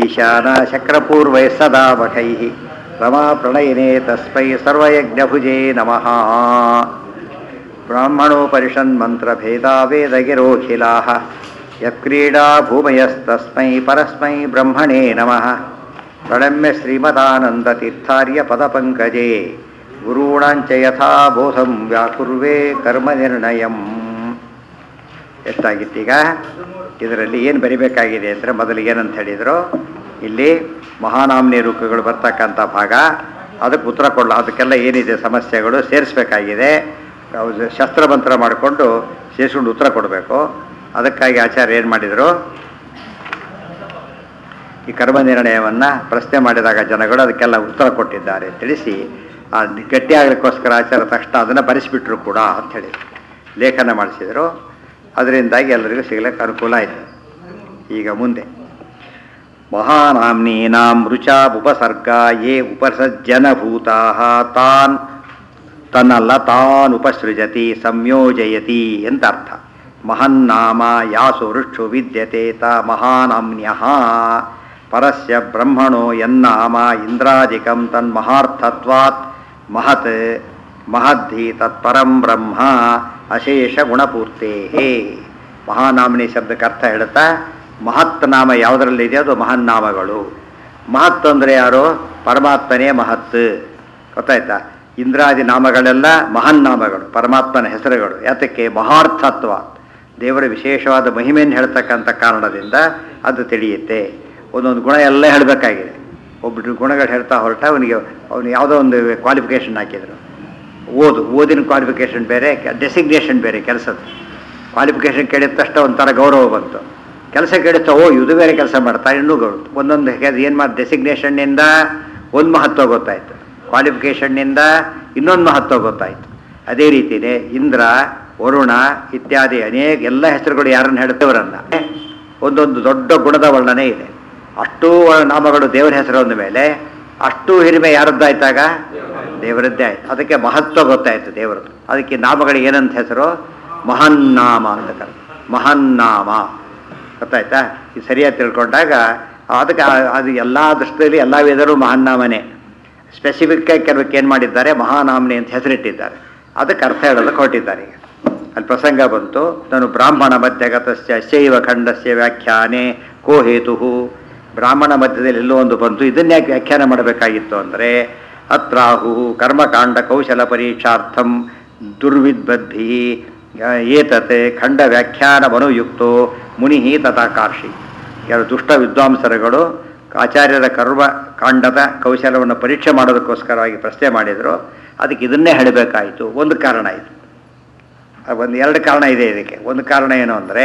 ಈಶಾನ ಶಕ್ರಪೂರ್ವೈ ಸದಾ ಮಖೈಃ ರಮಾ ಪ್ರಣಯಿನೇ ತಸ್ಮೈ ಸರ್ವಯಜ್ಞಭುಜೇ ನಮಃ ಬ್ರಾಹ್ಮಣೋಪನಿಷನ್ಮಂತ್ರಭೇದಾ ವೇದಗಿರೋಖಿಲಾः ಯತ್ಕ್ರೀಡಾ ಭೂಮಯಸ್ತಸ್ಮೈ ಪರಸ್ಮೈ ಬ್ರಹ್ಮಣೇ ನಮಃ ಪ್ರಣಮ್ಯ ಶ್ರೀಮದಾನಂದತೀರ್ಥಾರ್ಯ ಪದಪಂಕಜೇ ಗುರುಣಾಂಚ ಯಥಾ ಬೋಧಂ ವ್ಯಾಕುರ್ವೇ ಕರ್ಮನಿರ್ಣಯಂ ಎಷ್ಟಾಗಿತ್ತೀಗ ಇದರಲ್ಲಿ ಏನು ಬರಿಬೇಕಾಗಿದೆ ಅಂದರೆ ಮೊದಲು ಏನಂತ ಹೇಳಿದರು ಇಲ್ಲಿ ಮಹಾನಾಮ್ನಿ ರೂಪಗಳು ಬರ್ತಕ್ಕಂಥ ಭಾಗ ಅದಕ್ಕೆ ಉತ್ತರ ಕೊಡಲ ಅದಕ್ಕೆಲ್ಲ ಏನಿದೆ ಸಮಸ್ಯೆಗಳು ಸೇರಿಸ್ಬೇಕಾಗಿದೆ ಅವು ಶಸ್ತ್ರಮಂತ್ರ ಮಾಡಿಕೊಂಡು ಸೇರಿಸ್ಕೊಂಡು ಉತ್ತರ ಕೊಡಬೇಕು ಅದಕ್ಕಾಗಿ ಆಚಾರ್ಯ ಏನು ಮಾಡಿದರು ಈ ಕರ್ಮ ನಿರ್ಣಯವನ್ನು ಪ್ರಶ್ನೆ ಮಾಡಿದಾಗ ಜನಗಳು ಅದಕ್ಕೆಲ್ಲ ಉತ್ತರ ಕೊಟ್ಟಿದ್ದಾರೆ ತಿಳಿಸಿ ಆ ಗಟ್ಟಿಯಾಗಲಿಕ್ಕೋಸ್ಕರ ಆಚಾರ ತಕ್ಷಣ ಅದನ್ನು ಬರೆಸಿಬಿಟ್ರು ಕೂಡ ಅಂಥೇಳಿ ಲೇಖನ ಮಾಡಿಸಿದರು ಅದರಿಂದಾಗಿ ಎಲ್ಲರಿಗೂ ಸಿಗ್ಲಿಕ್ಕೆ ಅನುಕೂಲ ಆಯಿತು ಈಗ ಮುಂದೆ ಮಹಾನಾಮ್ನೀನಾಂ ರುಚಾ ಉಪಸರ್ಗ ಯೇ ಉಪಸಜ್ಜನಭೂತಾ ತಾನ್ ತನ್ನಲ್ಲ ತಾನ್ ಉಪಸೃಜತಿ ಸಂಯೋಜಯತಿ ಅಂತ ಅರ್ಥ ಮಹನ್ನಾಮ ಯಾಸು ವೃಕ್ಷು ವಿದ್ಯತೆ ತ ಮಹಾನಾಮ್ನ್ಯ ಪರಸ್ಯ ಬ್ರಹ್ಮಣೋ ಯನ್ನಾಮ ಇಂದ್ರಾದಿಕಂ ತನ್ಮಹಾರ್ಥತ್ವಾತ್ ಮಹತ್ ಮಹದ್ಧಿ ತತ್ಪರಂ ಬ್ರಹ್ಮ ಅಶೇಷ ಗುಣಪೂರ್ತೆ ಮಹಾನಾಮಿನಿ ಶಬ್ದಕ್ಕೆ ಅರ್ಥ ಹೇಳುತ್ತಾ ಮಹತ್ ನಾಮ ಯಾವುದರಲ್ಲಿ ಇದೆಯೋ ಅದು ಮಹನ್ನಾಮಗಳು ಮಹತ್ ಅಂದರೆ ಯಾರು ಪರಮಾತ್ಮನೇ ಮಹತ್ ಗೊತ್ತಾಯ್ತಾ ಇಂದ್ರಾದಿ ನಾಮಗಳೆಲ್ಲ ಮಹನ್ನಾಮಗಳು ಪರಮಾತ್ಮನ ಹೆಸರುಗಳು ಯಾತಕ್ಕೆ ಮಹಾರ್ಥತ್ವ ದೇವರ ವಿಶೇಷವಾದ ಮಹಿಮೆಯನ್ನು ಹೇಳ್ತಕ್ಕಂಥ ಕಾರಣದಿಂದ ಅದು ತಿಳಿಯುತ್ತೆ ಒಂದೊಂದು ಗುಣ ಎಲ್ಲ ಹೇಳಬೇಕಾಗಿದೆ ಒಬ್ಬರು ಗುಣಗಳು ಹೇಳ್ತಾ ಹೊರಟ ಅವನಿಗೆ ಅವನು ಯಾವುದೋ ಒಂದು ಕ್ವಾಲಿಫಿಕೇಷನ್ ಹಾಕಿದರು ಓದು ಓದಿನ ಕ್ವಾಲಿಫಿಕೇಷನ್ ಬೇರೆ ಡೆಸಿಗ್ನೇಷನ್ ಬೇರೆ ಕೆಲಸದ ಕ್ವಾಲಿಫಿಕೇಷನ್ ಕೇಳಿದ ತಕ್ಷಣ ಒಂಥರ ಗೌರವ ಬಂತು ಕೆಲಸ ಕೇಳಿತ ಓ ಇದು ಬೇರೆ ಕೆಲಸ ಮಾಡ್ತಾ ಇನ್ನೂ ಗೌರವ ಒಂದೊಂದು ಏನು ಮಾಡಿ ಡೆಸಿಗ್ನೇಷನ್ನಿಂದ ಒಂದು ಮಹತ್ವ ಗೊತ್ತಾಯಿತು ಕ್ವಾಲಿಫಿಕೇಷನ್ನಿಂದ ಇನ್ನೊಂದು ಮಹತ್ವ ಗೊತ್ತಾಯಿತು ಅದೇ ರೀತಿಯೇ ಇಂದ್ರ ವರುಣ ಇತ್ಯಾದಿ ಅನೇಕ ಎಲ್ಲ ಹೆಸರುಗಳು ಯಾರನ್ನು ಹೇಳ್ತೇವರನ್ನ ಒಂದೊಂದು ದೊಡ್ಡ ಗುಣದ ವರ್ಣನೆ ಇದೆ ಅಷ್ಟೂ ನಾಮಗಳು ದೇವರ ಹೆಸರು ಅಂದ ಮೇಲೆ ಅಷ್ಟು ಹಿರಿಮೆ ಯಾರದ್ದಾಯ್ತಾಗ ದೇವರದ್ದೇ ಆಯ್ತು ಅದಕ್ಕೆ ಮಹತ್ವ ಗೊತ್ತಾಯ್ತು ದೇವರದ್ದು ಅದಕ್ಕೆ ನಾಮಗಳಿಗೆ ಏನಂತ ಹೆಸರು ಮಹನ್ನಾಮ ಅಂತ ಕರೆ ಮಹನ್ನಾಮ ಗೊತ್ತಾಯ್ತಾ ಇದು ಸರಿಯಾಗಿ ತಿಳ್ಕೊಂಡಾಗ ಅದಕ್ಕೆ ಅದು ಎಲ್ಲ ದೃಷ್ಟಿಯಲ್ಲಿ ಎಲ್ಲ ವೇದರು ಮಹನ್ನಾಮನೇ ಸ್ಪೆಸಿಫಿಕ್ಕಾಗಿ ಕೆಲವಕ್ಕೆ ಏನು ಮಾಡಿದ್ದಾರೆ ಮಹಾನಾಮನೆ ಅಂತ ಹೆಸರಿಟ್ಟಿದ್ದಾರೆ ಅದಕ್ಕೆ ಅರ್ಥ ಹೇಳೋದಕ್ಕೆ ಹೊರಟಿದ್ದಾರೆ ಈಗ ಅಲ್ಲಿ ಪ್ರಸಂಗ ಬಂತು ನಾನು ಬ್ರಾಹ್ಮಣ ಮಧ್ಯಗತಸ್ಯ ಶೈವ ಖಂಡಸ್ಯ ವ್ಯಾಖ್ಯಾನೆ ಕೋ ಹೇತು ಬ್ರಾಹ್ಮಣ ಮಧ್ಯದಲ್ಲಿ ಎಲ್ಲೋ ಒಂದು ಬಂತು ಇದನ್ನ ಯಾಕೆ ವ್ಯಾಖ್ಯಾನ ಮಾಡಬೇಕಾಗಿತ್ತು ಅಂದರೆ ಅತ್ರಾಹು ಕರ್ಮಕಾಂಡ ಕೌಶಲ ಪರೀಕ್ಷಾರ್ಥಂ ದುರ್ವಿದ್ಬದ್ಧಿ ಏತತ್ ಖಂಡ ವ್ಯಾಖ್ಯಾನ ಮನುಯುಕ್ತೋ ಮುನಿ ತಥಾಕಾರ್ಷಿ ಯಾರು ದುಷ್ಟ ವಿದ್ವಾಂಸರುಗಳು ಆಚಾರ್ಯರ ಕರ್ಮ ಕಾಂಡದ ಕೌಶಲವನ್ನು ಪರೀಕ್ಷೆ ಮಾಡೋದಕ್ಕೋಸ್ಕರವಾಗಿ ಪ್ರಶ್ನೆ ಮಾಡಿದರು ಅದಕ್ಕೆ ಇದನ್ನೇ ಹೇಳಬೇಕಾಯಿತು ಒಂದು ಕಾರಣ ಇದು ಒಂದು ಎರಡು ಕಾರಣ ಇದೆ ಇದಕ್ಕೆ ಒಂದು ಕಾರಣ ಏನು ಅಂದರೆ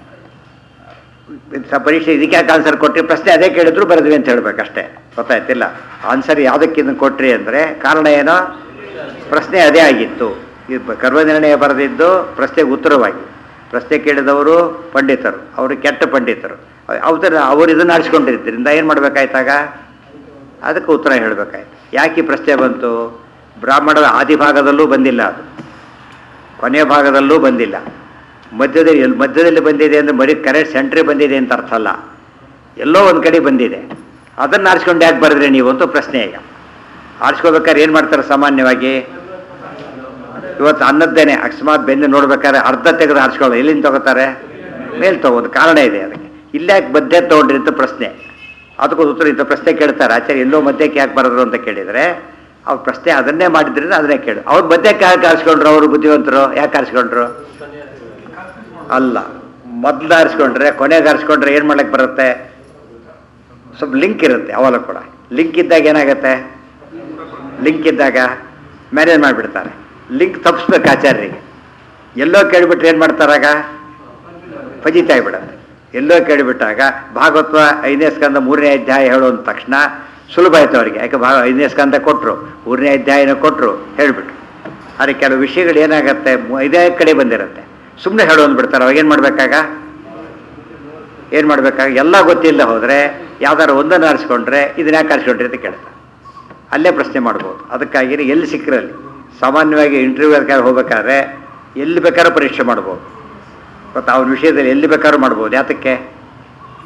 ಪರೀಕ್ಷೆ ಇದಕ್ಕೆ ಯಾಕೆ ಆನ್ಸರ್ ಕೊಟ್ಟರೆ ಪ್ರಶ್ನೆ ಅದೇ ಕೇಳಿದ್ರು ಬರೆದ್ವಿ ಅಂತ ಹೇಳ್ಬೇಕಷ್ಟೇ ಗೊತ್ತಾಯ್ತಿಲ್ಲ ಆನ್ಸರ್ ಯಾವುದಕ್ಕೆ ಇದನ್ನು ಕೊಟ್ರಿ ಅಂದರೆ ಕಾರಣ ಏನೋ ಪ್ರಶ್ನೆ ಅದೇ ಆಗಿತ್ತು ಈ ಕರ್ಮನಿರ್ಣಯ ಬರೆದಿದ್ದು ಪ್ರಶ್ನೆಗೆ ಉತ್ತರವಾಗಿ ಪ್ರಶ್ನೆ ಕೇಳಿದವರು ಪಂಡಿತರು ಅವರು ಕೆಟ್ಟ ಪಂಡಿತರು ಅವ್ರ ಅವರು ಇದನ್ನು ಆಡಿಸ್ಕೊಂಡಿದ್ದರಿಂದ ಏನು ಮಾಡಬೇಕಾಯ್ತಾಗ ಅದಕ್ಕೆ ಉತ್ತರ ಹೇಳಬೇಕಾಯ್ತು ಯಾಕೆ ಪ್ರಶ್ನೆ ಬಂತು ಬ್ರಾಹ್ಮಣರ ಆದಿಭಾಗದಲ್ಲೂ ಬಂದಿಲ್ಲ ಅದು ಕೊನೆಯ ಭಾಗದಲ್ಲೂ ಬಂದಿಲ್ಲ ಮಧ್ಯದಲ್ಲಿ ಎಲ್ಲಿ ಮಧ್ಯದಲ್ಲಿ ಬಂದಿದೆ ಅಂದರೆ ಬರೀ ಕರೆಕ್ಟ್ ಸೆಂಟ್ರಿ ಬಂದಿದೆ ಅಂತ ಅರ್ಥ ಅಲ್ಲ ಎಲ್ಲೋ ಒಂದು ಕಡೆ ಬಂದಿದೆ ಅದನ್ನು ಆರಿಸ್ಕೊಂಡು ಯಾಕೆ ಬರೆದ್ರಿ ನೀವು ಅಂತ ಪ್ರಶ್ನೆ ಈಗ ಆರಿಸ್ಕೋಬೇಕಾದ್ರೆ ಏನು ಮಾಡ್ತಾರೆ ಸಾಮಾನ್ಯವಾಗಿ ಇವತ್ತು ಅನ್ನದ್ದೇನೆ ಅಕಸ್ಮಾತ್ ಬೆಂದು ನೋಡ್ಬೇಕಾದ್ರೆ ಅರ್ಧ ತೆಗೆದು ಆರಿಸ್ಕೊಳ್ಳೋ ಎಲ್ಲಿಂದ ತಗೋತಾರೆ ಮೇಲೆ ತಗೋದು ಕಾರಣ ಇದೆ ಅದಕ್ಕೆ ಇಲ್ಲ ಯಾಕೆ ಮಧ್ಯೆ ತೊಗೊಂಡ್ರಿ ಅಂತ ಪ್ರಶ್ನೆ ಅದಕ್ಕೊಂದು ಉತ್ತರ ಇಂಥ ಪ್ರಶ್ನೆ ಕೇಳ್ತಾರೆ ಆಚಾರ್ಯ ಎಲ್ಲೋ ಮಧ್ಯಕ್ಕೆ ಯಾಕೆ ಬರೋದ್ರು ಅಂತ ಕೇಳಿದರೆ ಅವ್ರ ಪ್ರಶ್ನೆ ಅದನ್ನೇ ಮಾಡಿದ್ರಿಂದ ಅದನ್ನೇ ಕೇಳಿ ಅವ್ರು ಮಧ್ಯಕ್ಕೆ ಯಾಕೆ ಆರಿಸ್ಕೊಂಡ್ರು ಅವರು ಬುದ್ಧಿವಂತರು ಯಾಕೆ ಆರಿಸ್ಕೊಂಡ್ರು ಅಲ್ಲ ಮೊದಲು ಆರಿಸ್ಕೊಂಡ್ರೆ ಕೊನೆಗೆ ಆರಿಸ್ಕೊಂಡ್ರೆ ಏನು ಮಾಡ್ಲಿಕ್ಕೆ ಬರುತ್ತೆ ಸ್ವಲ್ಪ ಲಿಂಕ್ ಇರುತ್ತೆ ಅವಾಗ ಕೂಡ ಲಿಂಕ್ ಇದ್ದಾಗ ಏನಾಗುತ್ತೆ ಲಿಂಕ್ ಇದ್ದಾಗ ಮ್ಯಾನೇಜ್ ಮಾಡಿಬಿಡ್ತಾರೆ ಲಿಂಕ್ ತಪ್ಪಿಸ್ಬೇಕು ಆಚಾರ್ಯರಿಗೆ ಎಲ್ಲೋ ಕೇಳಿಬಿಟ್ರೆ ಏನು ಮಾಡ್ತಾರಾಗ ಫಜಿತ ಆಗಿಬಿಡುತ್ತೆ ಎಲ್ಲೋ ಕೇಳಿಬಿಟ್ಟಾಗ ಭಾಗವತ್ವ ಐದನೇ ಸ್ಕಂದ ಮೂರನೇ ಅಧ್ಯಾಯ ಹೇಳೋಂದ ತಕ್ಷಣ ಸುಲಭ ಆಯ್ತು ಅವರಿಗೆ ಯಾಕೆ ಭಾಗ ಐದನೇ ಸ್ಕಂದ ಕೊಟ್ಟರು ಮೂರನೇ ಅಧ್ಯಾಯನ ಕೊಟ್ಟರು ಹೇಳಿಬಿಟ್ರು ಆದರೆ ಕೆಲವು ವಿಷಯಗಳು ಏನಾಗುತ್ತೆ ಐದೇ ಕಡೆ ಬಂದಿರುತ್ತೆ ಸುಮ್ಮನೆ ಹೇಳೋದು ಬಿಡ್ತಾರೆ ಅವಾಗೇನು ಮಾಡಬೇಕಾಗ ಏನು ಮಾಡಬೇಕಾಗ ಎಲ್ಲ ಗೊತ್ತಿಲ್ಲ ಹೋದರೆ ಯಾವ್ದಾರು ಒಂದನ್ನು ಆರಿಸ್ಕೊಂಡ್ರೆ ಇದನ್ನ ಯಾಕೆ ಆರಿಸ್ಕೊಂಡ್ರಿ ಅಂತ ಕೇಳ್ತಾರೆ ಅಲ್ಲೇ ಪ್ರಶ್ನೆ ಮಾಡ್ಬೋದು ಅದಕ್ಕಾಗಿ ಎಲ್ಲಿ ಸಿಕ್ಕರಲ್ಲಿ ಸಾಮಾನ್ಯವಾಗಿ ಇಂಟರ್ವ್ಯೂ ಹೋಗ್ಬೇಕಾದ್ರೆ ಎಲ್ಲಿ ಬೇಕಾದ್ರೂ ಪರೀಕ್ಷೆ ಮಾಡ್ಬೋದು ಮತ್ತು ಅವ್ರ ವಿಷಯದಲ್ಲಿ ಎಲ್ಲಿ ಬೇಕಾದ್ರೂ ಮಾಡ್ಬೋದು ಯಾತಕ್ಕೆ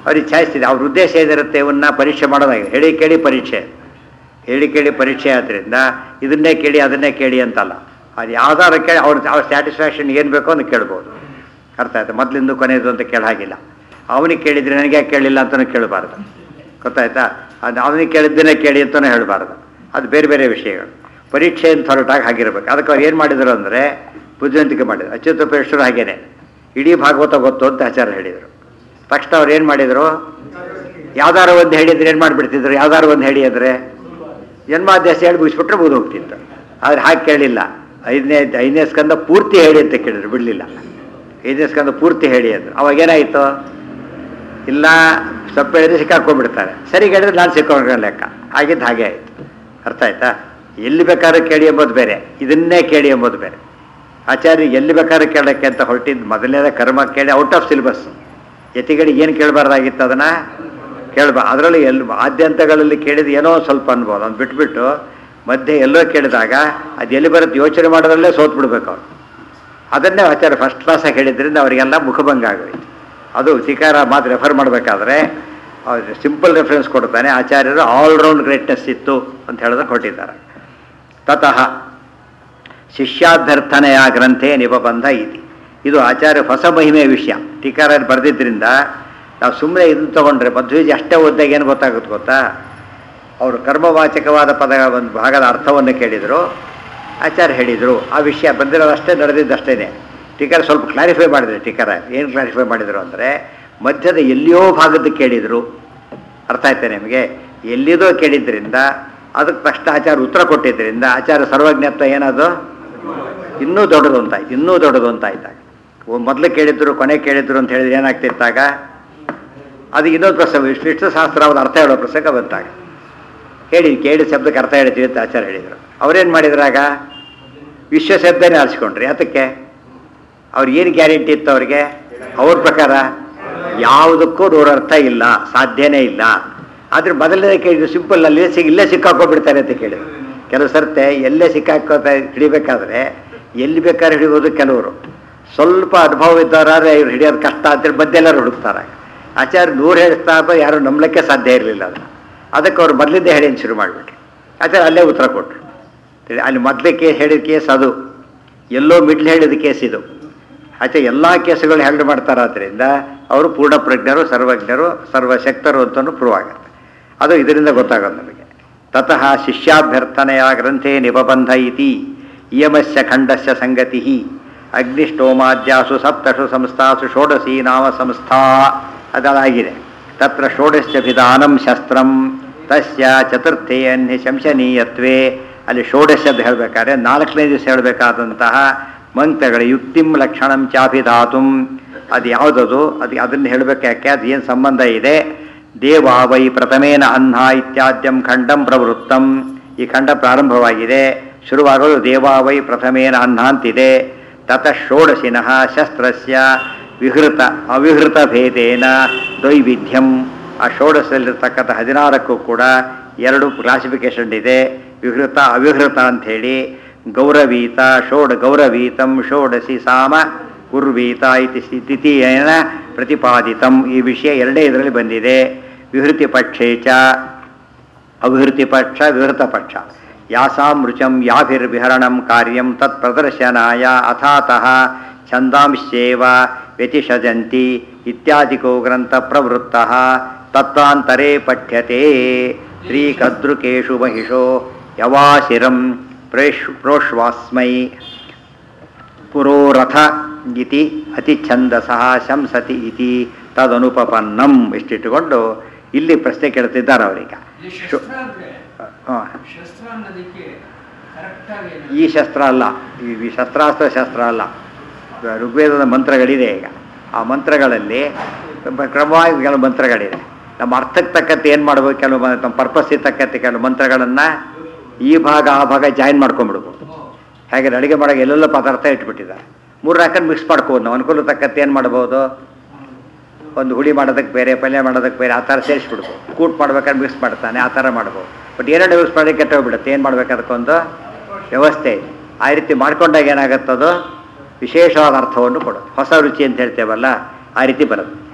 ಅವ್ರಿಗೆ ಚಾಯ್ಸ್ ಇದೆ ಅವ್ರ ಉದ್ದೇಶ ಏನಿರುತ್ತೆ ಇವನ್ನ ಪರೀಕ್ಷೆ ಮಾಡೋದಾಗಿದೆ ಹೇಳಿ ಕೇಳಿ ಪರೀಕ್ಷೆ ಹೇಳಿ ಕೇಳಿ ಪರೀಕ್ಷೆ ಆದ್ದರಿಂದ ಇದನ್ನೇ ಕೇಳಿ ಅದನ್ನೇ ಕೇಳಿ ಅಂತಲ್ಲ ಅದು ಯಾವ್ದಾರು ಕೇಳಿ ಅವ್ರ ಅವ್ರ ಸ್ಯಾಟಿಸ್ಫ್ಯಾಕ್ಷನ್ ಏನು ಬೇಕೋ ಅಂತ ಕೇಳ್ಬೋದು ಅರ್ಥ ಆಯ್ತು ಮೊದಲಿಂದ ಕೊನೆಯದು ಅಂತ ಕೇಳ ಹಾಗಿಲ್ಲ ಅವನಿಗೆ ಕೇಳಿದ್ರೆ ನನಗೆ ಯಾಕೆ ಕೇಳಿಲ್ಲ ಅಂತಲೂ ಕೇಳಬಾರ್ದು ಗೊತ್ತಾಯ್ತಾ ಅದು ಅವನಿಗೆ ಕೇಳಿದ್ದನ್ನೇ ಕೇಳಿ ಅಂತಲೂ ಹೇಳಬಾರ್ದು ಅದು ಬೇರೆ ಬೇರೆ ವಿಷಯಗಳು ಪರೀಕ್ಷೆ ಅಂತ ಹೊರಟಾಗ ಹಾಗಿರ್ಬೇಕು ಅದಕ್ಕೆ ಅವ್ರು ಏನು ಮಾಡಿದರು ಅಂದರೆ ಬುದ್ಧಿವಂತಿಕೆ ಮಾಡಿದ್ರು ಅಚ್ಯುತಪೇಶ್ವರ ಹಾಗೇನೆ ಇಡೀ ಭಾಗವತ ಗೊತ್ತು ಅಂತ ಆಚಾರ್ಯ ಹೇಳಿದರು ತಕ್ಷಣ ಅವ್ರು ಏನು ಮಾಡಿದರು ಯಾವ್ದಾರು ಒಂದು ಹೇಳಿದ್ರೆ ಏನು ಮಾಡಿಬಿಡ್ತಿದ್ರು ಯಾವ್ದಾರು ಒಂದು ಹೇಳಿ ಅಂದರೆ ಜನ್ಮಾದ್ಯಾಸ ಹೇಳಿ ಮುಗಿಸ್ಬಿಟ್ರೆ ಮುಗಿದು ಹೋಗ್ತಿತ್ತು ಆದರೆ ಹಾಗೆ ಕೇಳಿಲ್ಲ ಐದನೇ ಐದನೇ ಸ್ಕಂದ ಪೂರ್ತಿ ಹೇಳಿ ಅಂತ ಕೇಳಿದ್ರು ಬಿಡಲಿಲ್ಲ ಐದನೇ ಸ್ಕಂದ ಪೂರ್ತಿ ಹೇಳಿ ಅಂದ್ರು ಅವಾಗ ಏನಾಯಿತು ಇಲ್ಲ ಸ್ವಲ್ಪ ಹೇಳಿದ್ರೆ ಸಿಕ್ಕಾಕೊಂಡ್ಬಿಡ್ತಾರೆ ಸರಿ ಹೇಳಿದ್ರೆ ನಾನು ಸಿಕ್ಕೊಂಡ್ರೆ ಲೆಕ್ಕ ಆಗಿದ್ದು ಹಾಗೆ ಆಯಿತು ಅರ್ಥ ಆಯ್ತಾ ಎಲ್ಲಿ ಬೇಕಾದ್ರೂ ಕೇಳಿ ಎಂಬುದು ಬೇರೆ ಇದನ್ನೇ ಕೇಳಿ ಎಂಬುದು ಬೇರೆ ಆಚಾರ್ಯ ಎಲ್ಲಿ ಬೇಕಾದ್ರೂ ಕೇಳೋಕ್ಕೆ ಅಂತ ಹೊರಟಿದ್ದು ಮೊದಲನೇದ ಕರ್ಮ ಕೇಳಿ ಔಟ್ ಆಫ್ ಸಿಲೆಬಸ್ ಯತಿಗಳಿಗೆ ಏನು ಕೇಳಬಾರ್ದಾಗಿತ್ತು ಅದನ್ನು ಕೇಳಬ ಅದರಲ್ಲಿ ಎಲ್ಲಿ ಆದ್ಯಂತಗಳಲ್ಲಿ ಕೇಳಿದ ಏನೋ ಸ್ವಲ್ಪ ಅನ್ಬೋದು ಅವ್ನು ಬಿಟ್ಬಿಟ್ಟು ಮಧ್ಯೆ ಎಲ್ಲೋ ಕೇಳಿದಾಗ ಅದು ಎಲ್ಲಿ ಬರುತ್ತೆ ಯೋಚನೆ ಮಾಡೋದ್ರಲ್ಲೇ ಸೋತ್ ಬಿಡ್ಬೇಕು ಅವ್ರು ಅದನ್ನೇ ಆಚಾರ್ಯ ಫಸ್ಟ್ ಕ್ಲಾಸಾಗಿ ಹೇಳಿದ್ರಿಂದ ಅವರಿಗೆಲ್ಲ ಮುಖಭಂಗ ಆಗೋಯ್ತು ಅದು ಸಿಕಾರ ಮಾತು ರೆಫರ್ ಮಾಡಬೇಕಾದ್ರೆ ಸಿಂಪಲ್ ರೆಫರೆನ್ಸ್ ಕೊಡ್ತಾನೆ ಆಚಾರ್ಯರು ಆಲ್ರೌಂಡ್ ಗ್ರೇಟ್ನೆಸ್ ಇತ್ತು ಅಂತ ಹೇಳಿದ್ರೆ ಕೊಟ್ಟಿದ್ದಾರೆ ತತಃ ಶಿಷ್ಯಾಭ್ಯರ್ಥನೆಯ ಗ್ರಂಥೆ ನಿಬಬಂಧ ಇತಿ ಇದು ಆಚಾರ್ಯ ಹೊಸ ಮಹಿಮೆಯ ವಿಷಯ ಟೀಕಾರಲ್ಲಿ ಬರೆದಿದ್ದರಿಂದ ನಾವು ಸುಮ್ಮನೆ ಇದನ್ನು ತಗೊಂಡ್ರೆ ಮಧ್ವೀಜಿ ಅಷ್ಟೇ ಓದಿದಾಗ ಏನು ಗೊತ್ತಾಗುತ್ತೆ ಗೊತ್ತಾ ಅವರು ಕರ್ಮವಾಚಕವಾದ ಪದ ಒಂದು ಭಾಗದ ಅರ್ಥವನ್ನು ಕೇಳಿದರು ಆಚಾರ್ಯ ಹೇಳಿದರು ಆ ವಿಷಯ ಬಂದಿರೋದಷ್ಟೇ ನಡೆದಿದ್ದಷ್ಟೇ ಟೀಕರ್ ಸ್ವಲ್ಪ ಕ್ಲಾರಿಫೈ ಮಾಡಿದ್ರು ಟೀಕರ ಏನು ಕ್ಲಾರಿಫೈ ಮಾಡಿದರು ಅಂದರೆ ಮಧ್ಯದ ಎಲ್ಲಿಯೋ ಭಾಗದ್ದು ಕೇಳಿದರು ಅರ್ಥ ಆಯ್ತಾ ನಿಮಗೆ ಎಲ್ಲಿದೋ ಕೇಳಿದ್ರಿಂದ ಅದಕ್ಕೆ ತಕ್ಷಣ ಆಚಾರ್ಯ ಉತ್ತರ ಕೊಟ್ಟಿದ್ದರಿಂದ ಆಚಾರ್ಯ ಸರ್ವಜ್ಞತ್ವ ಏನದು ಇನ್ನೂ ದೊಡ್ಡದು ಅಂತಾಯ್ತು ಇನ್ನೂ ದೊಡ್ಡದು ಅಂತ ಆಯ್ತಾಗ ಮೊದಲು ಕೇಳಿದ್ರು ಕೊನೆ ಕೇಳಿದ್ರು ಅಂತ ಹೇಳಿದ್ರೆ ಏನಾಗ್ತಿತ್ತಾಗ ಅದು ಇನ್ನೊಂದು ಪ್ರಸಂಗ ವಿಷ್ಣು ಶಾಸ್ತ್ರದ ಅರ್ಥ ಹೇಳೋ ಪ್ರಸಂಗ ಬಂತಾಗ ಹೇಳಿ ಕೇಳಿ ಶಬ್ದಕ್ಕೆ ಅರ್ಥ ಹೇಳ್ತೀವಿ ಅಂತ ಆಚಾರ್ಯ ಹೇಳಿದರು ಅವ್ರೇನು ಮಾಡಿದ್ರಾಗ ವಿಶ್ವ ಶಬ್ದನೇ ಆರಿಸ್ಕೊಂಡ್ರಿ ಅದಕ್ಕೆ ಅವ್ರಿಗೆ ಏನು ಗ್ಯಾರಂಟಿ ಇತ್ತು ಅವ್ರಿಗೆ ಅವ್ರ ಪ್ರಕಾರ ಯಾವುದಕ್ಕೂ ನೂರ ಅರ್ಥ ಇಲ್ಲ ಸಾಧ್ಯನೇ ಇಲ್ಲ ಆದ್ರೆ ಮೊದಲನೇ ಕೇಳಿದ್ರು ಸಿಂಪಲ್ ಅಲ್ಲಿ ಸಿಗ್ ಇಲ್ಲೇ ಸಿಕ್ಕಾಕೊಂಡ್ಬಿಡ್ತಾರೆ ಅಂತ ಕೇಳಿದ್ರು ಕೆಲವು ಸರ್ತೆ ಎಲ್ಲೇ ಸಿಕ್ಕಾಕೋತ ಹಿಡಿಬೇಕಾದ್ರೆ ಎಲ್ಲಿ ಬೇಕಾದ್ರೆ ಹಿಡಿಬೋದು ಕೆಲವರು ಸ್ವಲ್ಪ ಅನುಭವ ಇದ್ದವರಾದ್ರೆ ಇವ್ರು ಹಿಡಿಯೋದು ಕಷ್ಟ ಅಂತೇಳಿ ಮದ್ದೆಲ್ಲರೂ ಹುಡುಕ್ತಾರೆ ಆಚಾರ್ಯ ನೂರು ಹೇಳ್ತಾ ಇದ್ದ ಯಾರು ನಂಬಲಿಕ್ಕೆ ಸಾಧ್ಯ ಇರಲಿಲ್ಲ ಅದನ್ನು ಅದಕ್ಕೆ ಅವ್ರು ಮೊದಲಿಂದ ಹೇಳಿ ಶುರು ಮಾಡಿಬಿಟ್ರು ಆಚಾರ್ಯ ಅಲ್ಲೇ ಉತ್ತರ ಕೊಟ್ಟರು ಅಲ್ಲಿ ಮೊದಲೇ ಕೇಸ್ ಹೇಳಿದ ಕೇಸ್ ಅದು ಎಲ್ಲೋ ಮಿಡ್ಲ್ ಹೇಳಿದ ಕೇಸ್ ಇದು ಆಚೆ ಎಲ್ಲ ಕೇಸುಗಳು ಹ್ಯಾಂಡಲ್ ಮಾಡ್ತಾರಾದ್ರಿಂದ ಅವರು ಪೂರ್ಣ ಪ್ರಜ್ಞರು ಸರ್ವಜ್ಞರು ಸರ್ವಶಕ್ತರು ಅಂತಲೂ ಪ್ರೂವ್ ಆಗುತ್ತೆ ಅದು ಇದರಿಂದ ಗೊತ್ತಾಗೋದು ನಮಗೆ ತತಃ ಶಿಷ್ಯಾಭ್ಯರ್ಥನೆಯ ಗ್ರಂಥೆ ನಿಬಬಂಧ ಇತಿ ಇಯಮಸ್ಯ ಖಂಡಸ್ಯ ಸಂಗತಿ ಅಗ್ನಿಷ್ಟೋಮಾದ್ಯಾಸು ಸಪ್ತಷು ಸಂಸ್ಥಾಸು ಷೋಡಶಿ ನಾಮ ಸಂಸ್ಥಾ ಅದಾಗಿದೆ ತತ್ರ ಷೋಡಶಭಿಧಾನಂ ಶಸ್ತ್ರಂ ತಸ್ಯ ಚತುರ್ಥೇ ಅನ್ಯ ಶಂಸನೀಯತ್ವೇ ಅಲ್ಲಿ ಷೋಡಶದ್ದು ಹೇಳಬೇಕಾದ್ರೆ ನಾಲ್ಕನೇ ದಿವಸ ಹೇಳಬೇಕಾದಂತಹ ಮಂತ್ರಗಳ ಯುಕ್ತಿಂ ಲಕ್ಷಣಂ ಚಾಭಿಧಾತುಂ ಅದು ಯಾವುದದು ಅದು ಅದನ್ನು ಹೇಳಬೇಕು ಯಾಕೆ ಅದು ಏನು ಸಂಬಂಧ ಇದೆ ದೇವ ವೈ ಪ್ರಥಮೇನ ಅನ್ನ ಇತ್ಯಾದ್ಯಂ ಖಂಡಂ ಪ್ರವೃತ್ತಂ ಈ ಖಂಡ ಪ್ರಾರಂಭವಾಗಿದೆ ಶುರುವಾಗಲು ದೇವಾ ವೈ ಪ್ರಥಮೇನ ಅನ್ನ ಅಂತಿದೆ ತತಃ ಷೋಡಶಿನಃ ಶಸ್ತ್ರಸ್ಯ ವಿಹೃತ ಅವಿಹೃತ ಭೇದೇನ ದೈವಿಧ್ಯಂ ಆ ಷೋಡಶದಲ್ಲಿರ್ತಕ್ಕಂಥ ಹದಿನಾರಕ್ಕೂ ಕೂಡ ಎರಡು ಕ್ಲಾಸಿಫಿಕೇಶನ್ ಇದೆ ವಿಹೃತ ಅವಿಹೃತ ಅಂಥೇಳಿ ಗೌರವೀತ ಷೋಡ ಗೌರವೀತಂ ಷೋಡಶಿ ಸಾಮ ಉರ್ವೀತ ಇತಿ ಸ್ಥಿತಿಯೇನ ಪ್ರತಿಪಾದಿತಂ ಈ ವಿಷಯ ಎರಡೇ ಇದರಲ್ಲಿ ಬಂದಿದೆ ವಿಹೃತಿ ಪಕ್ಷೇ ಚ ಅವಿಹೃತಿ ಪಕ್ಷ ವಿಹೃತ ಪಕ್ಷ ಯಾಸಾಂ ರುಚಂ ಯಾಭಿರ್ವಿಹರಣಂ ಕಾರ್ಯಂ ತತ್ ಪ್ರದರ್ಶನಾಯ ಅಥಾತಃ ಛಂದಾಂಶ್ಯೇವ ವ್ಯತಿಷಜಂತಿ ಇತ್ಯಾದಿಕೋ ಗ್ರಂಥ ಪ್ರವೃತ್ತ ತತ್ವಾಂತರೇ ಪಠ್ಯತೆ ಸ್ತ್ರೀಕದೃಕೇಶು ಮಹಿಷೋ ಯವಾಶಿರಂ ಪ್ರೇಷ್ ಪ್ರೋಷ್ವಾಸ್ಮೈ ಪುರೋರಥ ಇತಿ ಅತಿಛಂದಸಃ ಶಂಸತಿ ಇತಿ ತದನುಪಪನ್ನಂ ಇಷ್ಟಿಟ್ಟುಕೊಂಡು ಇಲ್ಲಿ ಪ್ರಶ್ನೆ ಕೇಳ್ತಿದ್ದಾರೆ ಅವರೀಗ ಈ ಶು- ಶಸ್ತ್ರ ಅಂದ್ರೆ ಹಾ. ಶಸ್ತ್ರ ಅನ್ನೋದಕ್ಕೆ ಕರೆಕ್ಟ್ ಆಗಿ ಈ ಶಸ್ತ್ರ ಅಲ್ಲ ಈ ಈ ಶಸ್ತ್ರಾಸ್ತ್ರ ಶಸ್ತ್ರ ಅಲ್ಲ ಋಗ್ವೇದದ ಮಂತ್ರಗಳಿದೆ ಈಗ ಆ ಮಂತ್ರಗಳಲ್ಲಿ ತುಂಬ ಕ್ರಮವಾಗಿ ಕೆಲವು ಮಂತ್ರಗಳಿದೆ ನಮ್ಮ ಅರ್ಥಕ್ಕೆ ತಕ್ಕಂತೆ ಏನು ಮಾಡ್ಬೇಕು ಕೆಲವು ಮ- ನಮ್ಮ ಪರ್ಪಸ್ಸಿಗೆ ತಕ್ಕಂತೆ ಕೆಲವು ಮಂತ್ರಗಳನ್ನು ಈ ಭಾಗ ಆ ಭಾಗ ಜಾಯಿನ್ ಮಾಡ್ಕೊಂಡ್ಬಿಡ್ಬೋದು ಹಾಗೆ ಅಡುಗೆ ಮಾಡೋಕೆ ಎಲ್ಲೆಲ್ಲ ಪದಾರ್ಥ ಇಟ್ಬಿಟ್ಟಿದ್ದಾರೆ ಮೂರು ಹಾಕೊಂಡು ಮಿಕ್ಸ್ ಮಾಡ್ಕೋಬೋದು ನಾವು ಅನುಕೂಲ ತಕ್ಕಂತೆ ಏನು ಮಾಡ್ಬೋದು ಒಂದು ಹುಳಿ ಮಾಡೋದಕ್ಕೆ ಬೇರೆ ಪಲ್ಯ ಮಾಡೋದಕ್ಕೆ ಬೇರೆ ಆ ಥರ ಸೇರಿಸ್ಬಿಡ್ಬೋದು ಕೂಟ್ ಮಾಡ್ಬೇಕಾದ್ರೆ ಮಿಕ್ಸ್ ಮಾಡ್ತಾನೆ ಆ ಥರ ಮಾಡ್ಬೋದು ಬಟ್ ಎರಡು ಮಿಕ್ಸ್ ಮಾಡಿ ಕೆಟ್ಟೋಗ್ಬಿಡುತ್ತೆ ಏನು ಮಾಡ್ಬೇಕು ಅದಕ್ಕೊಂದು ವ್ಯವಸ್ಥೆ ಇದೆ ಆ ರೀತಿ ಮಾಡ್ಕೊಂಡಾಗ ಏನಾಗುತ್ತದು ವಿಶೇಷವಾದ ಅರ್ಥವನ್ನು ಕೊಡೋದು ಹೊಸ ರುಚಿ ಅಂತ ಹೇಳ್ತೇವಲ್ಲ ಆ ರೀತಿ ಬರುತ್ತೆ